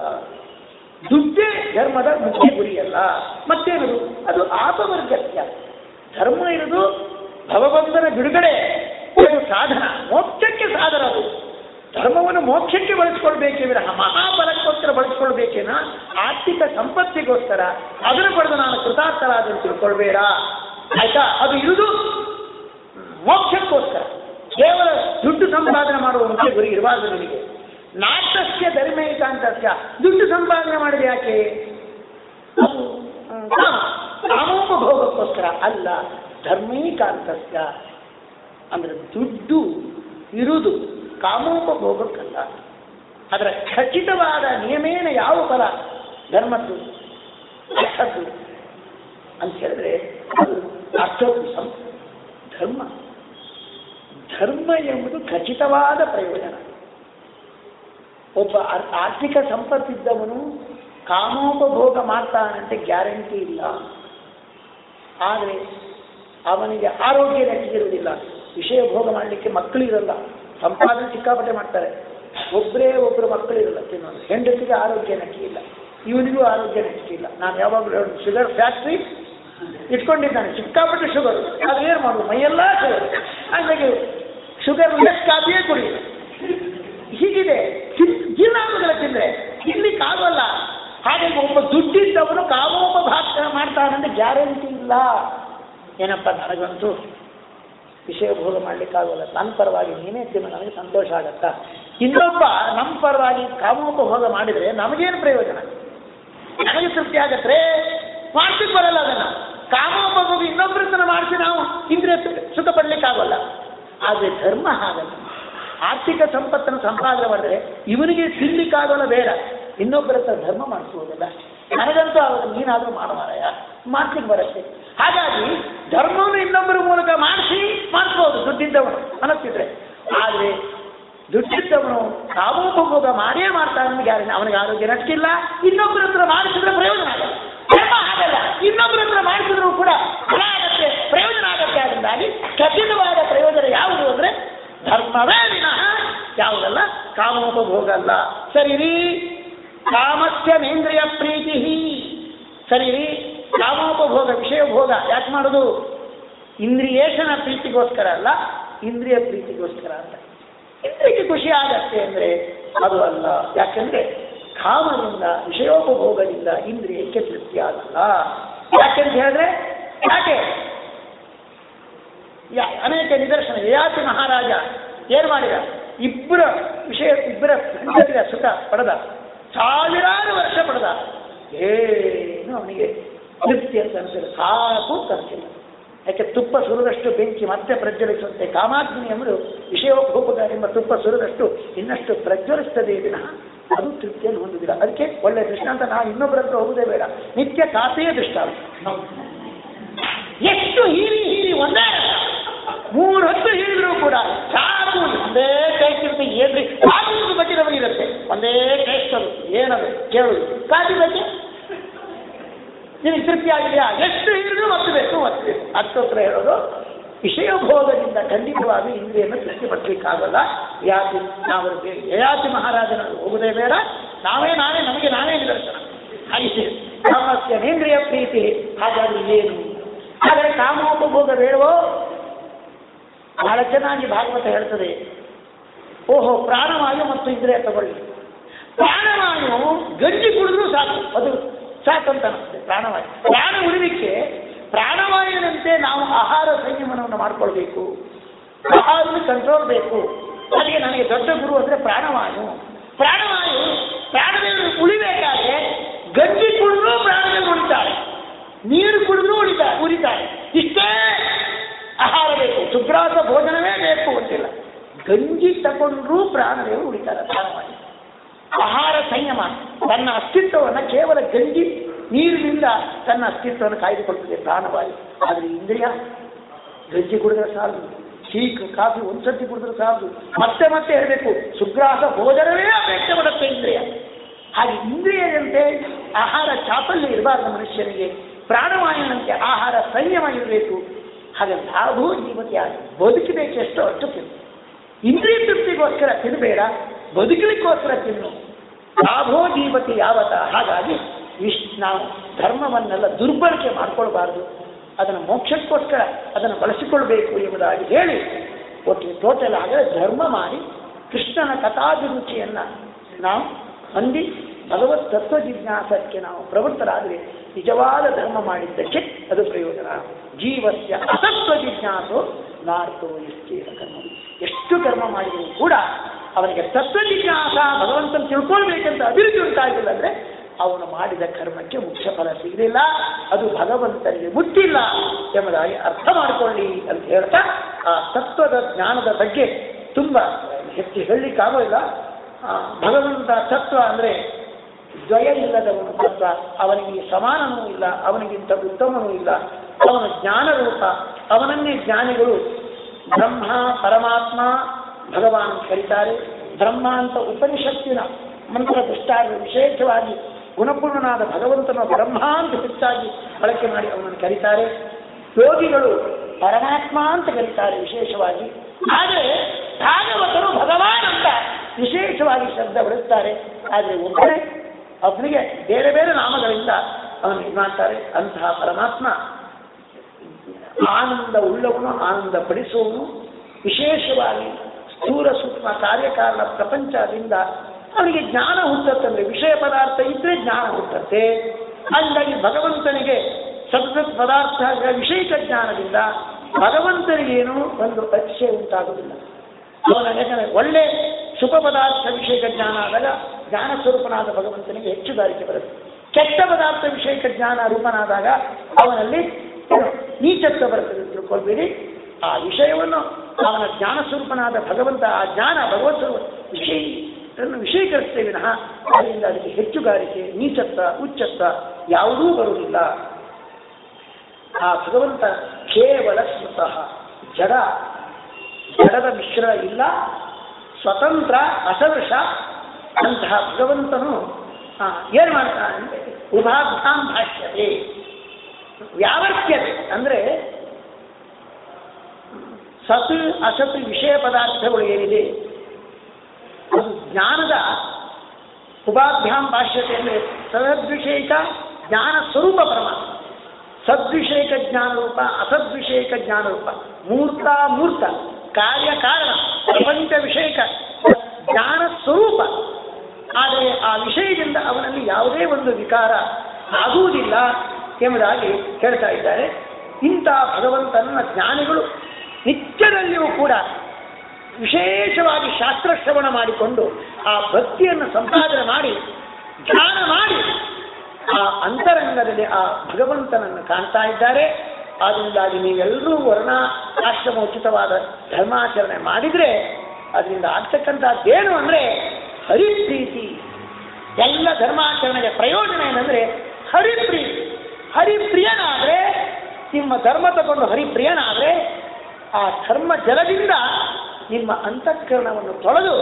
ದುಡ್ಡೇ ಧರ್ಮದ ಮುಖ್ಯ ಗುರಿಯಲ್ಲ ಮತ್ತೇನದು ಅದು ಆಪವರ್ಗಸ್ಯ ಧರ್ಮ ಇರೋದು ಭವಬಂಧನ ಬಿಡುಗಡೆ ಅದು ಸಾಧನ ಮೋಕ್ಷಕ್ಕೆ ಸಾಧನ ಅದು ಧರ್ಮವನ್ನು ಮೋಕ್ಷಕ್ಕೆ ಬಳಸ್ಕೊಳ್ಬೇಕೇ ವಿರಹ ಮಹಾಫಲಕ್ಕೋಸ್ಕರ ಬಳಸ್ಕೊಳ್ಬೇಕೇನ ಆರ್ಥಿಕ ಸಂಪತ್ತಿಗೋಸ್ಕರ ಅದನ್ನು ಪಡೆದು ನಾನು ಕೃತಾರ್ಥರಾದ ತಿಳ್ಕೊಳ್ಬೇಡ ಆಯ್ತಾ ಅದು ಇರುವುದು ಮೋಕ್ಷಕ್ಕೋಸ್ಕರ ಕೇವಲ ದುಡ್ಡು ಸಂಪಾದನೆ ಮಾಡುವ ಮುಖ್ಯ ಗುರಿ ಇರಬಾರ್ದು ನಿನಗೆ ನಾಟಸ್ಯ ಧರ್ಮೇಕಾಂತಸ್ಯ ದುಡ್ಡು ಸಂಪಾದನೆ ಮಾಡಿದ ಯಾಕೆ ಅದು ಹ್ಮ್, ಕಾಮ ಕಾಮೋಪಭೋಗಕ್ಕೋಸ್ಕರ ಅಲ್ಲ ಧರ್ಮೀಕಾಂತಸ್ಯ ಅಂದ್ರೆ ದುಡ್ಡು ಇರುವುದು ಕಾಮೋಪಭೋಗಕ್ಕಲ್ಲ ಅದರ ಖಚಿತವಾದ ನಿಯಮೇನ ಯಾವ ಫಲ ಧರ್ಮದ್ದು ಅರ್ಥದ್ದು ಅಂತ ಹೇಳಿದ್ರೆ ಅದು ಅರ್ಥವು ಸಂ ಧರ್ಮ ಧರ್ಮ ಎಂಬುದು ಖಚಿತವಾದ ಪ್ರಯೋಜನ ಒಬ್ಬ ಆರ್- ಆರ್ಥಿಕ ಸಂಪತ್ತಿದ್ದವನು ಕಾಮೋಪಭೋಗ ಮಾಡ್ತಾನಂತೆ ಗ್ಯಾರಂಟಿ ಇಲ್ಲ ಆದರೆ ಅವನಿಗೆ ಆರೋಗ್ಯ ನೆಟ್ಟಿಗಿರುವುದಿಲ್ಲ ವಿಷಯ ಭೋಗ ಮಾಡಲಿಕ್ಕೆ ಮಕ್ಕಳಿರಲ್ಲ ಸಂಪಾದನೆ ಸಿಕ್ಕಾಪಟ್ಟೆ ಮಾಡ್ತಾರೆ ಒಬ್ಬರೇ ಒಬ್ಬರು ಮಕ್ಕಳಿರಲ್ಲ ತಿನ್ನೋದು ಹೆಂಡತಿಗೆ ಆರೋಗ್ಯ ನೆಟ್ಟಿ ಇಲ್ಲ ಇವನಿಗೂ ಆರೋಗ್ಯ ನೆಟ್ಟಿ ಇಲ್ಲ ನಾನು ಯಾವಾಗಲೂ ಹೇಳೋದು ಶುಗರ್ ಫ್ಯಾಕ್ಟ್ರಿ ಇಟ್ಕೊಂಡಿದ್ದಾನೆ ಸಿಕ್ಕಾಪಟ್ಟೆ ಶುಗರ್ ಅದು ಏನು ಮಾಡುದು ಮೈಯೆಲ್ಲ ಶುಗರ್ ಹಾಗಾಗಿ ಶುಗರ್ ಲೆಸ್ ಕಾಫಿಯೇ ಕುಡಿಯುದು ಹೀಗಿದೆ ಜೀರ್ಣಾಂಗಗಳ ತಿಂದ್ರೆ ತಿನ್ಲಿಕ್ಕಾಗಲ್ಲ ಹಾಗೆ ಒಬ್ಬ ದುಡ್ಡಿದ್ದವನು ಕಾಮೋಪಭಾಷಣ ಮಾಡ್ತಾನಂದ್ರೆ ಗ್ಯಾರಂಟಿ ಇಲ್ಲ ಏನಪ್ಪ ನನಗಂತೂ ವಿಷಯ ಭೋಗ ಮಾಡ್ಲಿಕ್ಕಾಗಲ್ಲ ನನ್ನ ಪರವಾಗಿ ನೀನೇ ತಿನ್ನು ನನಗೆ ಸಂತೋಷ ಆಗತ್ತಾ ಇನ್ನೊಬ್ಬ ನಮ್ಮ ಪರವಾಗಿ ಕಾಮೋಪಭೋಗ ಮಾಡಿದ್ರೆ ನಮಗೇನು ಪ್ರಯೋಜನ ನನಗೆ ತೃಪ್ತಿ ಆಗತ್ರೆ ಮಾಡ್ಲಿಕ್ಕೆ ಬರಲ್ಲ ಅದನ್ನ ಕಾಮೋಪಭೋಗ ಇನ್ನೊಬ್ಬರನ್ನ ಮಾಡಿಸಿ ನಾವು ಇಂದ್ರಿಯ ಸುಖ- ಸುಖ ಪಡ್ಲಿಕ್ಕಾಗಲ್ಲ ಆದರೆ ಧರ್ಮ ಹಾಗಲ್ಲ ಆರ್ಥಿಕ ಸಂಪತ್ತನ್ನು ಸಂಪಾದನೆ ಮಾಡಿದ್ರೆ ಇವನಿಗೆ ತಿನ್ಲಿಕ್ಕಾಗಲ್ಲ ಬೇಡ ಇನ್ನೊಬ್ಬರ ಹತ್ರ ಧರ್ಮ ಮಾಡಿಸುವುದಿಲ್ಲ ನನಗಂತೂ ಆಗ ನೀನಾದರೂ ಮಾಡಮಾರಯ ಮಾಡ್ಲಿಕ್ಕೆ ಬರುತ್ತೆ ಹಾಗಾಗಿ ಧರ್ಮವನ್ನು ಇನ್ನೊಬ್ಬರ ಮೂಲಕ ಮಾಡಿಸಿ ಮಾಡಿಸ್ಬೋದು ದುಡ್ಡಿದ್ದವನು ಮನಸ್ಸಿದ್ರೆ ಆದರೆ ದುಡ್ಡಿದ್ದವನು ಕಾಮೋಪಭೋಗ ಮಾಡೇ ಮಾಡ್ತಾನೆ ಗ್ಯಾರ ಅವನಿಗೆ ಆರೋಗ್ಯ ನಷ್ಟಿಲ್ಲ ಇನ್ನೊಬ್ಬರ ಹತ್ರ ಮಾಡಿಸಿದ್ರೆ ಪ್ರಯೋಜನ ಆಗಲ್ಲ ಧರ್ಮ ಆಗಲ್ಲ ಇನ್ನೊಬ್ಬರ ಹತ್ರ ಮಾಡಿಸಿದ್ರು ಕೂಡ ಫಲ ಆಗತ್ತೆ ಪ್ರಯೋಜನ ಆಗತ್ತೆ ಅದರಿಂದಾಗಿ ಖಚಿತವಾದ ಪ್ರಯೋಜನ ಯಾವುದು ಅಂದ್ರೆ ಧರ್ಮವೇ ವಿನಃ ಯಾವುದಲ್ಲ ಕಾಮೋಪಭೋಗ ಅಲ್ಲ ಸರಿ ರೀ ಕಾಮಸ್ಯ ನೇಂದ್ರಿಯ ಪ್ರೀತಿ ಸರಿ ರೀ ಕಾಮೋಪಭೋಗ ವಿಷಯ ಭೋಗ ಯಾಕೆ ಮಾಡೋದು ಇಂದ್ರಿಯೇಶನ ಪ್ರೀತಿಗೋಸ್ಕರ ಅಲ್ಲ ಇಂದ್ರಿಯ ಪ್ರೀತಿಗೋಸ್ಕರ ಅಂತ ಇಂದ್ರಿಯಕ್ಕೆ ಖುಷಿ ಆಗತ್ತೆ ಅಂದ್ರೆ ಅದು ಅಲ್ಲ ಯಾಕಂದ್ರೆ ಕಾಮದಿಂದ ವಿಷಯೋಪಭೋಗದಿಂದ ಇಂದ್ರಿಯಕ್ಕೆ ತೃಪ್ತಿ ಆಗಲ್ಲ ಯಾಕೆಂತ ಹೇಳಿದ್ರೆ ಯಾಕೆ ಯಾ- ಅನೇಕ ನಿದರ್ಶನ ಯಯಾತಿ ಮಹಾರಾಜ ಏನ್ ಮಾಡಿದ ಇಬ್ಬರ ವಿಷಯ ಇಬ್ಬರ ಹೆಂಡತಿಯ ಸುಖ ಪಡೆದ ಸಾವಿರಾರು ವರ್ಷ ಪಡೆದ ಏನು ಅವನಿಗೆ ತೃಪ್ತಿ ಅಂತ ಅನಿಸಿಲ್ಲ ಸಾಕು ಅಂತ ಅನಿಸಿಲ್ಲ ಯಾಕೆ ತುಪ್ಪ ಸುರಿದಷ್ಟು ಬೆಂಕಿ ಮತ್ತೆ ಪ್ರಜ್ವಲಿಸುವಂತೆ ಕಾಮಾಗ್ನಿ ಎಂಬುದು ವಿಷಯೋಪಭೋಗ ಎಂಬ ತುಪ್ಪ ಸುರಿದಷ್ಟು ಇನ್ನಷ್ಟು ಪ್ರಜ್ವಲಿಸ್ತದೆ ವಿನಃ ಅದು ತೃಪ್ತಿಯನ್ನು ಹೊಂದುವುದಿಲ್ಲ ಅದಕ್ಕೆ ಒಳ್ಳೆ ದೃಷ್ಟಾಂತ ನಾವು ಇನ್ನೊಬ್ಬರ ಹತ್ರ ಹೋಗುವುದೇ ಬೇಡ ನಿತ್ಯ ಕಾಫಿಯೇ ದೃಷ್ಟಾಂತ ಎಷ್ಟು ಹೀರಿ ಹೀರಿ ಒಂದೇ ಮೂರು ಹೊತ್ತು ಹೀರಿದ್ರು ಕೂಡ ಸಾಕು ಒಂದೇ ಟೇಸ್ಟ್ ಇರುತ್ತೆ ಏನ್ರಿ ಕಾಫಿ ಬಗ್ಗೆ ನಮಗಿರುತ್ತೆ ಒಂದೇ ಟೇಸ್ಟ್ ಅದು ಏನದು ಕೇಳುದು ಕಾಫಿ ಬಗ್ಗೆ ನಿನಗೆ ತೃಪ್ತಿ ಆಗಿದೆಯಾ ಎಷ್ಟು ಹಿಡಿದು ಒತ್ತಬೇಕು ಒತ್ತಬೇಕು ಅಷ್ಟೊತ್ತರ ಹೇಳೋದು ವಿಷಯ ಭೋಗದಿಂದ ಖಂಡಿತವಾಗಿ ಇಂದ್ರಿಯನ್ನು ತೃಪ್ತಿಪಡಿಸಲಿಕ್ಕಾಗಲ್ಲ ಯಾತಿ ನಾವು ಯಯಾತಿ ಮಹಾರಾಜನಲ್ಲಿ ಹೋಗುವುದೇ ಬೇಡ ನಾವೇ ನಾವೇ ನಮಗೆ ನಾವೇ ನಿದರ್ಶನ ಹಾಗೆ ಕಾಮಸ್ಯ ನೇಂದ್ರಿಯ ಪ್ರೀತಿ ಹಾಗಾದ್ರೆ ಏನು ಆದರೆ ಕಾಮೋಪಭೋಗ ಬೇಡವೋ ಬಹಳ ಚೆನ್ನಾಗಿ ಭಾಗವತ ಹೇಳ್ತದೆ ಓಹೋ ಪ್ರಾಣವಾಯು ಮತ್ತು ಇಂದ್ರಿಯ ತಗೊಳ್ಳಿ ಪ್ರಾಣವಾಯು ಗಂಜಿ ಕುಡಿದ್ರೂ ಸಾಕು ಅದು ಸಾಕಂತ ಅನಿಸ್ತದೆ ಪ್ರಾಣವಾಯು ಪ್ರಾಣ ಉಳಿಲಿಕ್ಕೆ ಪ್ರಾಣವಾಯುವಿನಂತೆ ನಾವು ಆಹಾರ ಸಂಯಮನವನ್ನು ಮಾಡ್ಕೊಳ್ಬೇಕು ಆಹಾರದ ಕಂಟ್ರೋಲ್ ಬೇಕು ಅದಕ್ಕೆ ನನಗೆ ದೊಡ್ಡ ಗುರು ಅಂದ್ರೆ ಪ್ರಾಣವಾಯು ಪ್ರಾಣವಾಯು ಪ್ರಾಣದೇವರು ಉಳಿಬೇಕಾದ್ರೆ ಗಂಜಿ ಕುಡಿದ್ರೂ ಪ್ರಾಣದೇವರು ಉಳಿತಾರೆ ನೀರು ಕುಡಿದ್ರೂ ಉಳಿತಾರೆ ಉರಿತಾರೆ ಇಷ್ಟೇ ಆಹಾರ ಬೇಕು ಸುಗ್ರಾಸ ಭೋಜನವೇ ಬೇಕು ಅಂತಿಲ್ಲ ಗಂಜಿ ತಗೊಂಡ್ರೂ ಪ್ರಾಣದೇವರು ಉಳಿತಾರೆ ಪ್ರಾಣವಾಯು ಆಹಾರ ಸಂಯಮ ತನ್ನ ಅಸ್ತಿತ್ವವನ್ನು ಕೇವಲ ಗಂಜಿ ನೀರಿನಿಂದ ತನ್ನ ಅಸ್ತಿತ್ವವನ್ನು ಕಾಯ್ದುಕೊಳ್ತದೆ ಪ್ರಾಣವಾಯು ಆದರೆ ಇಂದ್ರಿಯ ಗಂಜಿ ಕುಡಿದ್ರೆ ಸಾಲದು ಟೀ ಕಾಫಿ ಒಂದ್ಸತಿ ಕುಡಿದ್ರೆ ಸಾಲದು ಮತ್ತೆ ಮತ್ತೆ ಹೇಳಬೇಕು ಸುಗ್ರಾಸ ಭೋಜನವೇ ಅಪೇಕ್ಷೆ ಪಡುತ್ತೆ ಇಂದ್ರಿಯ ಹಾಗೆ ಇಂದ್ರಿಯದಂತೆ ಆಹಾರ ಚಾಪಲ್ಯ ಇರಬಾರ್ದು ಮನುಷ್ಯನಿಗೆ ಪ್ರಾಣವಾಯುವಿನಂತೆ ಆಹಾರ ಸಂಯಮ ಇರಬೇಕು ಹಾಗೆ ಲಾಭೋ ಜೀವತಿ ಆಗಿ ಬದುಕಬೇಕು ಎಷ್ಟೋ ಅಷ್ಟು ತಿನ್ನು ಇಂದ್ರಿಯ ತೃಪ್ತಿಗೋಸ್ಕರ ತಿನ್ನಬೇಡ ಬದುಕಲಿಕ್ಕೋಸ್ಕರ ತಿನ್ನು ಲಾಭೋ ಜೀವತಿ ಯಾವತ ಹಾಗಾಗಿ ವಿಶ್ ನಾವು ಧರ್ಮವನ್ನೆಲ್ಲ ದುರ್ಬಳಕೆ ಮಾಡ್ಕೊಳ್ಬಾರ್ದು ಅದನ್ನು ಮೋಕ್ಷಕ್ಕೋಸ್ಕರ ಅದನ್ನು ಬಳಸಿಕೊಳ್ಬೇಕು ಎಂಬುದಾಗಿ ಹೇಳಿ ಒಟ್ಟಿಗೆ ಟೋಟಲ್ ಆಗಲೇ ಧರ್ಮ ಮಾಡಿ ಕೃಷ್ಣನ ಕಥಾಭಿರುಚಿಯನ್ನ ನಾವು ಹೊಂದಿ ಭಗವತ್ ತತ್ವ ಜಿಜ್ಞಾಸಕ್ಕೆ ನಾವು ಪ್ರವೃತ್ತರಾದರೆ ನಿಜವಾದ ಧರ್ಮ ಮಾಡಿದ್ದಕ್ಕೆ ಅದು ಪ್ರಯೋಜನ ಜೀವಸ್ಯ ಅತತ್ವ ಜಿಜ್ಞಾಸು ನಾರ್ಥೋ ಎಷ್ಟೇನ ಕರ್ಮ ಎಷ್ಟು ಕರ್ಮ ಮಾಡಿದರೂ ಕೂಡ ಅವನಿಗೆ ತತ್ವ ಜಿಜ್ಞಾಸ ಭಗವಂತನ ತಿಳ್ಕೊಳ್ಬೇಕಂತ ಅಭಿರುಚಿ ಉಂಟಾಗಿಲ್ಲ ಅಂದ್ರೆ ಅವನು ಮಾಡಿದ ಕರ್ಮಕ್ಕೆ ಮುಖ್ಯ ಫಲ ಸಿಗಲಿಲ್ಲ ಅದು ಭಗವಂತನಿಗೆ ಮುಟ್ಟಿಲ್ಲ ಎಂಬುದಾಗಿ ಅರ್ಥ ಮಾಡಿಕೊಳ್ಳಿ ಅಂತ ಹೇಳ್ತಾ ಆ ತತ್ವದ ಜ್ಞಾನದ ಬಗ್ಗೆ ತುಂಬ ಹೆಚ್ಚು ಹೇಳಲಿಕ್ಕಾಗೋಲ್ಲ ಆ, ಭಗವಂತ ತತ್ವ ಅಂದ್ರೆ ದ್ವಯ ಇಲ್ಲದವನು ತತ್ವ ಅವನಿಗೆ ಸಮಾನನೂ ಇಲ್ಲ ಅವನಿಗಿಂತ ಉತ್ತಮನೂ ಇಲ್ಲ ಅವನ ಜ್ಞಾನ ರೂಪ ಅವನನ್ನೇ ಜ್ಞಾನಿಗಳು ಬ್ರಹ್ಮ ಪರಮಾತ್ಮ ಭಗವಾನ್ ಕರೀತಾರೆ ಬ್ರಹ್ಮ ಅಂತ ಉಪನಿಷತ್ತಿನ ಮಂತ್ರ ದುಷ್ಟಾರ ವಿಶೇಷವಾಗಿ ಗುಣಪೂರ್ಣನಾದ ಭಗವಂತನ ಬ್ರಹ್ಮ ಅಂತ ಹೆಚ್ಚಾಗಿ ಬಳಕೆ ಮಾಡಿ ಅವನನ್ನು ಕರೀತಾರೆ ಯೋಗಿಗಳು ಪರಮಾತ್ಮ ಅಂತ ಕರೀತಾರೆ ವಿಶೇಷವಾಗಿ ಆದರೆ ಭಾಗವತರು ಭಗವಾನ್ ಅಂತ ವಿಶೇಷವಾಗಿ ಶಬ್ದ ಬಳಸ್ತಾರೆ ಆದರೆ ಒಬ್ಬನೇ ಅವನಿಗೆ ಬೇರೆ ಬೇರೆ ನಾಮಗಳಿಂದ ಅವನು ಇದು ಮಾಡ್ತಾರೆ ಅಂತಹ ಪರಮಾತ್ಮ ಆನಂದ ಉಳ್ಳವನು ಆನಂದ ಪಡಿಸುವವನು ವಿಶೇಷವಾಗಿ ಸ್ಥೂಲ ಸೂಕ್ಷ್ಮ ಕಾರ್ಯಕಾರಣ ಪ್ರಪಂಚದಿಂದ ಅವನಿಗೆ ಜ್ಞಾನ ಹುಟ್ಟತ್ತಂದ್ರೆ ವಿಷಯ ಪದಾರ್ಥ ಇದ್ರೆ ಜ್ಞಾನ ಹುಟ್ಟತ್ತೆ ಹಂಗಾಗಿ ಭಗವಂತನಿಗೆ ಸದ್ಸತ್ ಪದಾರ್ಥ ವಿಷಯಿಕ ಜ್ಞಾನದಿಂದ ಭಗವಂತನಿಗೇನು ಒಂದು ಅತಿಶಯ ಉಂಟಾಗುವುದಿಲ್ಲ ಅವನ ಯಾಕಂದ್ರೆ ಒಳ್ಳೆ ಶುಭ ಪದಾರ್ಥ ವಿಷಯಕ ಜ್ಞಾನ ಆದಾಗ ಜ್ಞಾನ ಸ್ವರೂಪನಾದ ಭಗವಂತನಿಗೆ ಹೆಚ್ಚು ದಾರಿಕೆ ಬರುತ್ತೆ ಕೆಟ್ಟ ಪದಾರ್ಥ ವಿಷಯಕ ಜ್ಞಾನ ರೂಪನಾದಾಗ ಅವನಲ್ಲಿ ಏನು ನೀಚತ್ವ ಬರ್ತದೆ ಅಂತ ತಿಳ್ಕೊಳ್ಬೇಡಿ ಆ ವಿಷಯವನ್ನು ಅವನ ಜ್ಞಾನ ಸ್ವರೂಪನಾದ ಭಗವಂತ ಆ ಜ್ಞಾನ ಭಗವತ್ ಸ್ವರೂಪ ವಿಷಯ ಅದನ್ನು ವಿಷಯೀಕರಿಸ್ತೇವೆ ವಿನಃ ಅದರಿಂದ ಅದಕ್ಕೆ ಹೆಚ್ಚುಗಾರಿಕೆ ನೀಚತ್ವ ಉಚ್ಚತ್ವ ಯಾವುದೂ ಬರುವುದಿಲ್ಲ ಆ ಭಗವಂತ ಕೇವಲ ಸ್ವತಃ ಜಡ ಜಡದ ಮಿಶ್ರ ಇಲ್ಲ ಸ್ವತಂತ್ರ ಅಸದೃಶ ಅಂತಹ ಭಗವಂತನು ಆ, ಏನ್ ಮಾಡ್ತಾನೆ ಅಂದ್ರೆ ಉಭಾಭ್ಯಾಂ ಭಾಷ್ಯತೆ ವ್ಯಾವರ್ತ್ಯತೆ ಅಂದ್ರೆ ಸತ್ ಅಸತ್ ವಿಷಯ ಪದಾರ್ಥಗಳು ಏನಿದೆ ಅದು ಜ್ಞಾನದ ಉಪಾಭ್ಯಾಂ ಭಾಷ್ಯತೆ ಅಂದರೆ ಸದದ್ವಿಷಯಿಕ ಜ್ಞಾನ ಸ್ವರೂಪ ಪರಮಾತ್ಮ ಸದ್ವಿಷಯಕ ಜ್ಞಾನ ರೂಪ ಅಸದ್ವಿಷಯಕ ಜ್ಞಾನ ರೂಪ ಮೂರ್ತ ಮೂರ್ತ ಕಾರ್ಯ ಕಾರಣ ಪ್ರಪಂಚ ವಿಷಯಕ ಜ್ಞಾನ ಸ್ವರೂಪ ಆದರೆ ಆ ವಿಷಯದಿಂದ ಅವನಲ್ಲಿ ಯಾವುದೇ ಒಂದು ವಿಕಾರ ಆಗುವುದಿಲ್ಲ ಎಂಬುದಾಗಿ ಹೇಳ್ತಾ ಇದ್ದಾರೆ ಇಂಥ ಭಗವಂತನ ಜ್ಞಾನಿಗಳು ನಿತ್ಯದಲ್ಲಿಯೂ ಕೂಡ ವಿಶೇಷವಾಗಿ ಶಾಸ್ತ್ರಶ್ರವಣ ಮಾಡಿಕೊಂಡು ಆ ಭಕ್ತಿಯನ್ನು ಸಂಪಾದನೆ ಮಾಡಿ ಧ್ಯಾನ ಮಾಡಿ ಆ ಅಂತರಂಗದಲ್ಲಿ ಆ ಭಗವಂತನನ್ನು ಕಾಣ್ತಾ ಇದ್ದಾರೆ ಆದ್ದರಿಂದಾಗಿ ನೀವೆಲ್ಲರೂ ವರ್ಣ ಆಶ್ರಮೋಚಿತವಾದ ಧರ್ಮಾಚರಣೆ ಮಾಡಿದರೆ ಅದರಿಂದ ಆಗ್ತಕ್ಕಂಥದ್ದೇನು ಅಂದರೆ ಹರಿಪ್ರೀತಿ ಎಲ್ಲ ಧರ್ಮಾಚರಣೆಗೆ ಪ್ರಯೋಜನ ಏನಂದ್ರೆ ಹರಿಪ್ರೀತಿ ಹರಿಪ್ರಿಯನಾದರೆ ನಿಮ್ಮ ಧರ್ಮ ತಗೊಂಡು ಹರಿಪ್ರಿಯನಾದರೆ ಆ ಧರ್ಮ ಜಲದಿಂದ ನಿಮ್ಮ ಅಂತಃಕರಣವನ್ನು ತೊಳೆದು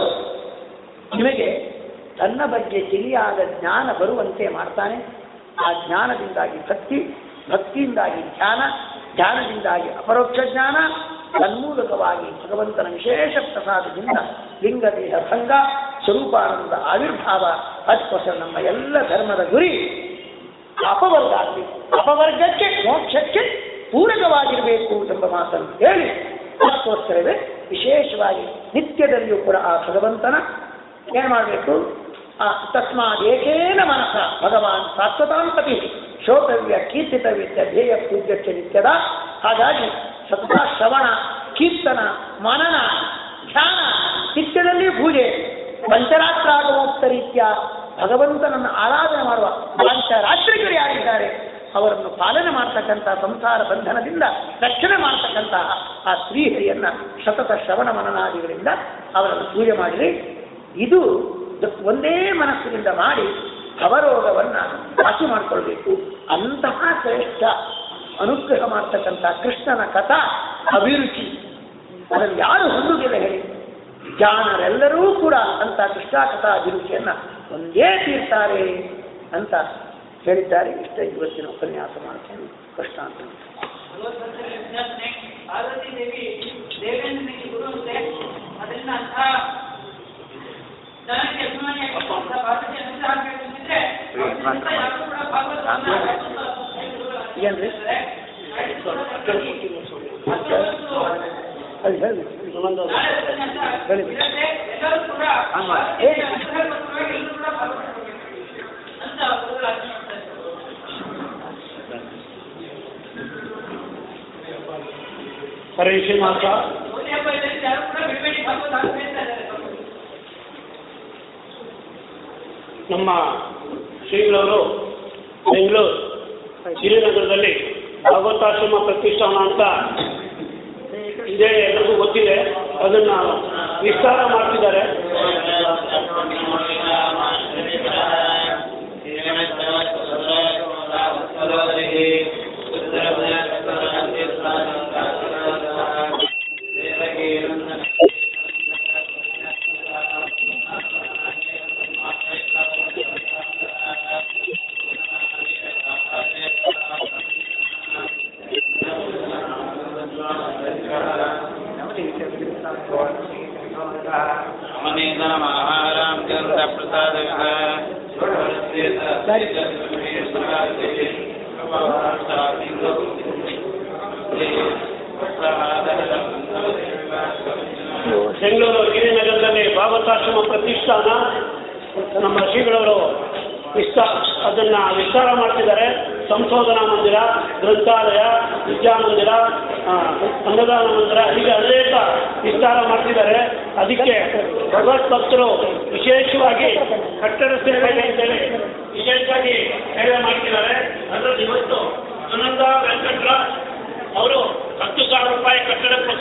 ನಿಮಗೆ ತನ್ನ ಬಗ್ಗೆ ತಿಳಿಯಾದ ಜ್ಞಾನ ಬರುವಂತೆ ಮಾಡ್ತಾನೆ ಆ ಜ್ಞಾನದಿಂದಾಗಿ ಭಕ್ತಿ ಭಕ್ತಿಯಿಂದಾಗಿ ಧ್ಯಾನ ಧ್ಯಾನದಿಂದಾಗಿ ಅಪರೋಕ್ಷ ಜ್ಞಾನ ತನ್ಮೂಲಕವಾಗಿ ಭಗವಂತನ ವಿಶೇಷ ಪ್ರಸಾದದಿಂದ ಲಿಂಗದೇಹ ಭಂಗ ಸ್ವರೂಪಾನಂದ ಆವಿರ್ಭಾವ ಅದಕ್ಕೋಸ್ಕರ ನಮ್ಮ ಎಲ್ಲ ಧರ್ಮದ ಗುರಿ ಅಪವರ್ಗ ಆಗಬೇಕು ಅಪವರ್ಗಕ್ಕೆ ಮೋಕ್ಷಕ್ಕೆ ಪೂರಕವಾಗಿರಬೇಕು ಎಂಬ ಮಾತನ್ನು ಹೇಳಿ ಅದಕ್ಕೋಸ್ಕರವೇ ವಿಶೇಷವಾಗಿ ನಿತ್ಯದಲ್ಲಿಯೂ ಕೂಡ ಆ ಭಗವಂತನ ಏನು ಮಾಡಬೇಕು ಆ ತಸ್ಮಾತ್ ಏಕೇನ ಮನಸ ಭಗವಾನ್ ಶಾಶ್ವತಾಂಪತಿ ಶೋತವ್ಯ ಕೀರ್ತಿತವ್ಯ ಧ್ಯೇಯ ಪೂಜ್ಯಚ್ಚ ನಿತ್ಯದ ಹಾಗಾಗಿ ಸದಾ ಶ್ರವಣ ಕೀರ್ತನ ಮನನ ಧ್ಯಾನ ನಿತ್ಯದಲ್ಲಿ ಪೂಜೆ ಪಂಚರಾತ್ರಾಗಮೋಕ್ತ ರೀತ್ಯ ಭಗವಂತನನ್ನು ಆರಾಧನೆ ಮಾಡುವ ಪಂಚರಾತ್ರಿಕರು ಯಾರಿದ್ದಾರೆ ಅವರನ್ನು ಪಾಲನೆ ಮಾಡ್ತಕ್ಕಂಥ ಸಂಸಾರ ಬಂಧನದಿಂದ ರಕ್ಷಣೆ ಮಾಡ್ತಕ್ಕಂತಹ ಆ ಶ್ರೀಹರಿಯನ್ನ ಸತತ ಶ್ರವಣ ಮನನಾದಿಗಳಿಂದ ಅವರನ್ನು ಪೂಜೆ ಮಾಡಿರಿ ಇದು ದ- ಒಂದೇ ಮನಸ್ಸಿನಿಂದ ಮಾಡಿ ಭವರೋಗವನ್ನ ವಾಸಿ ಮಾಡಿಕೊಳ್ಬೇಕು ಅಂತಹ ಶ್ರೇಷ್ಠ ಅನುಗ್ರಹ ಮಾಡ್ತಕ್ಕಂಥ ಕೃಷ್ಣನ ಕಥಾ ಅಭಿರುಚಿ ಅದನ್ನು ಯಾರು ಹೊಂದುವುದಿಲ್ಲ ಹೇಳಿ ಜಾಣರೆಲ್ಲರೂ ಕೂಡ ಅಂತ ಕೃಷ್ಣ ಕಥಾ ಅಭಿರುಚಿಯನ್ನ ಒಂದೇ ತೀರ್ತಾರೆ ಅಂತ ಹೇಳಿದ್ದಾರೆ ಇಷ್ಟ ಇವತ್ತಿನ ಉಪನ್ಯಾಸ ಮಾಡ್ತೀನಿ ಕೃಷ್ಣ ಅಂತ ಭಗವದ್ಗೀತೆಯಲ್ಲಿ ವಿಜ್ಞಾಪನೆ ಪಾರ್ವತಿ ದೇವಿ ದೇವೇಂದ್ರನಿಗೆ ಗುರು ಅಂತೆ ಅದರಿಂದ ಅಂಥ ಜನಕ್ಕೆ ಅಭಿಮಾನಿಯಾಗಿ ಅಂಥ ಪಾರ್ವತಿ ಅನುಗ್ರಹ ಬೇಕಂತಿದ್ರೆ ಅವರಿಂದ ಯಾರೂ ಕೂಡ ಭಾಗವತವನ್ನ ಏನ್ರಿ? ಅದು ಹೇಳಿ ನಾಳೆ ಉಪನ್ಯಾಸ ಹೇಳಿ. ಇರುತ್ತೆ. ಎಲ್ಲರೂ ಕೂಡ ಆಮ. ಪಾರ್ವತಿಯ ಹೇಳಿ. ಅನುಗ್ರಹಕ್ಕೋಸ್ಕರವಾಗಿ ಎಲ್ಲರೂ ಕೂಡ ಭಾಗವಹಿಸಬೇಕು ಅಂತ ಗುರುಗಳು ಆಜ್ಞೆ ಮಾಡ್ತಾ ಇದ್ದಾರೆ. ಹರೇ ಶ್ರೀನಿವಾಸ ಹೋಳಿ ಹಬ್ಬ ಇದೆ ಅಂತ ಯಾರು ಕೂಡ ಬಿಡಬೇಡಿ ಭಾಗವತ ಅಂತ ಹೇಳ್ತಾ ಇದ್ದಾರೆ ನಮ್ಮ ಶ್ರೀಗಳವರು ಬೆಂಗಳೂರು ಗಿರಿನಗರದಲ್ಲಿ ಭಾಗವತಾಶ್ರಮ ಪ್ರತಿಷ್ಠಾನ ಅಂತ ಇದೇ ಎಲ್ಲರಿಗೂ ಗೊತ್ತಿದೆ ಅದನ್ನ ವಿಸ್ತಾರ ಮಾಡ್ತಿದ್ದಾರೆ ಬೆಂಗಳೂರು ಗಿರಿನಗರದಲ್ಲಿ ಭಾಗವತಾಶ್ರಮ ಪ್ರತಿಷ್ಠಾನ ನಮ್ಮ ಶ್ರೀಗಳವರು ವಿಸ್ತಾ ಅದನ್ನ ವಿಸ್ತಾರ ಮಾಡ್ತಿದ್ದಾರೆ ಸಂಶೋಧನಾ ಮಂದಿರ ಗ್ರಂಥಾಲಯ ವಿದ್ಯಾಮಂದಿರ ಆ, ಅನ್ನದಾನ ಮಂದಿರ ಹೀಗೆ ಅನೇಕ ವಿಸ್ತಾರ ಮಾಡ್ತಿದ್ದಾರೆ ಅದಕ್ಕೆ ಭಗವತ್ ಭಕ್ತರು ವಿಶೇಷವಾಗಿ ಕಟ್ಟಡ ಸೇವೆ ಅಂತೇಳಿ ವಿಶೇಷವಾಗಿ ಸೇವೆ ಮಾಡ್ತಿದ್ದಾರೆ ಅದರಲ್ಲಿ ಇವತ್ತು ಸುನಂದ ವೆಂಕಟರಾಜ್ ಅವರು ಹತ್ತು ಸಾವಿರ ರೂಪಾಯಿ ಕಟ್ಟಡಕ್ಕೆ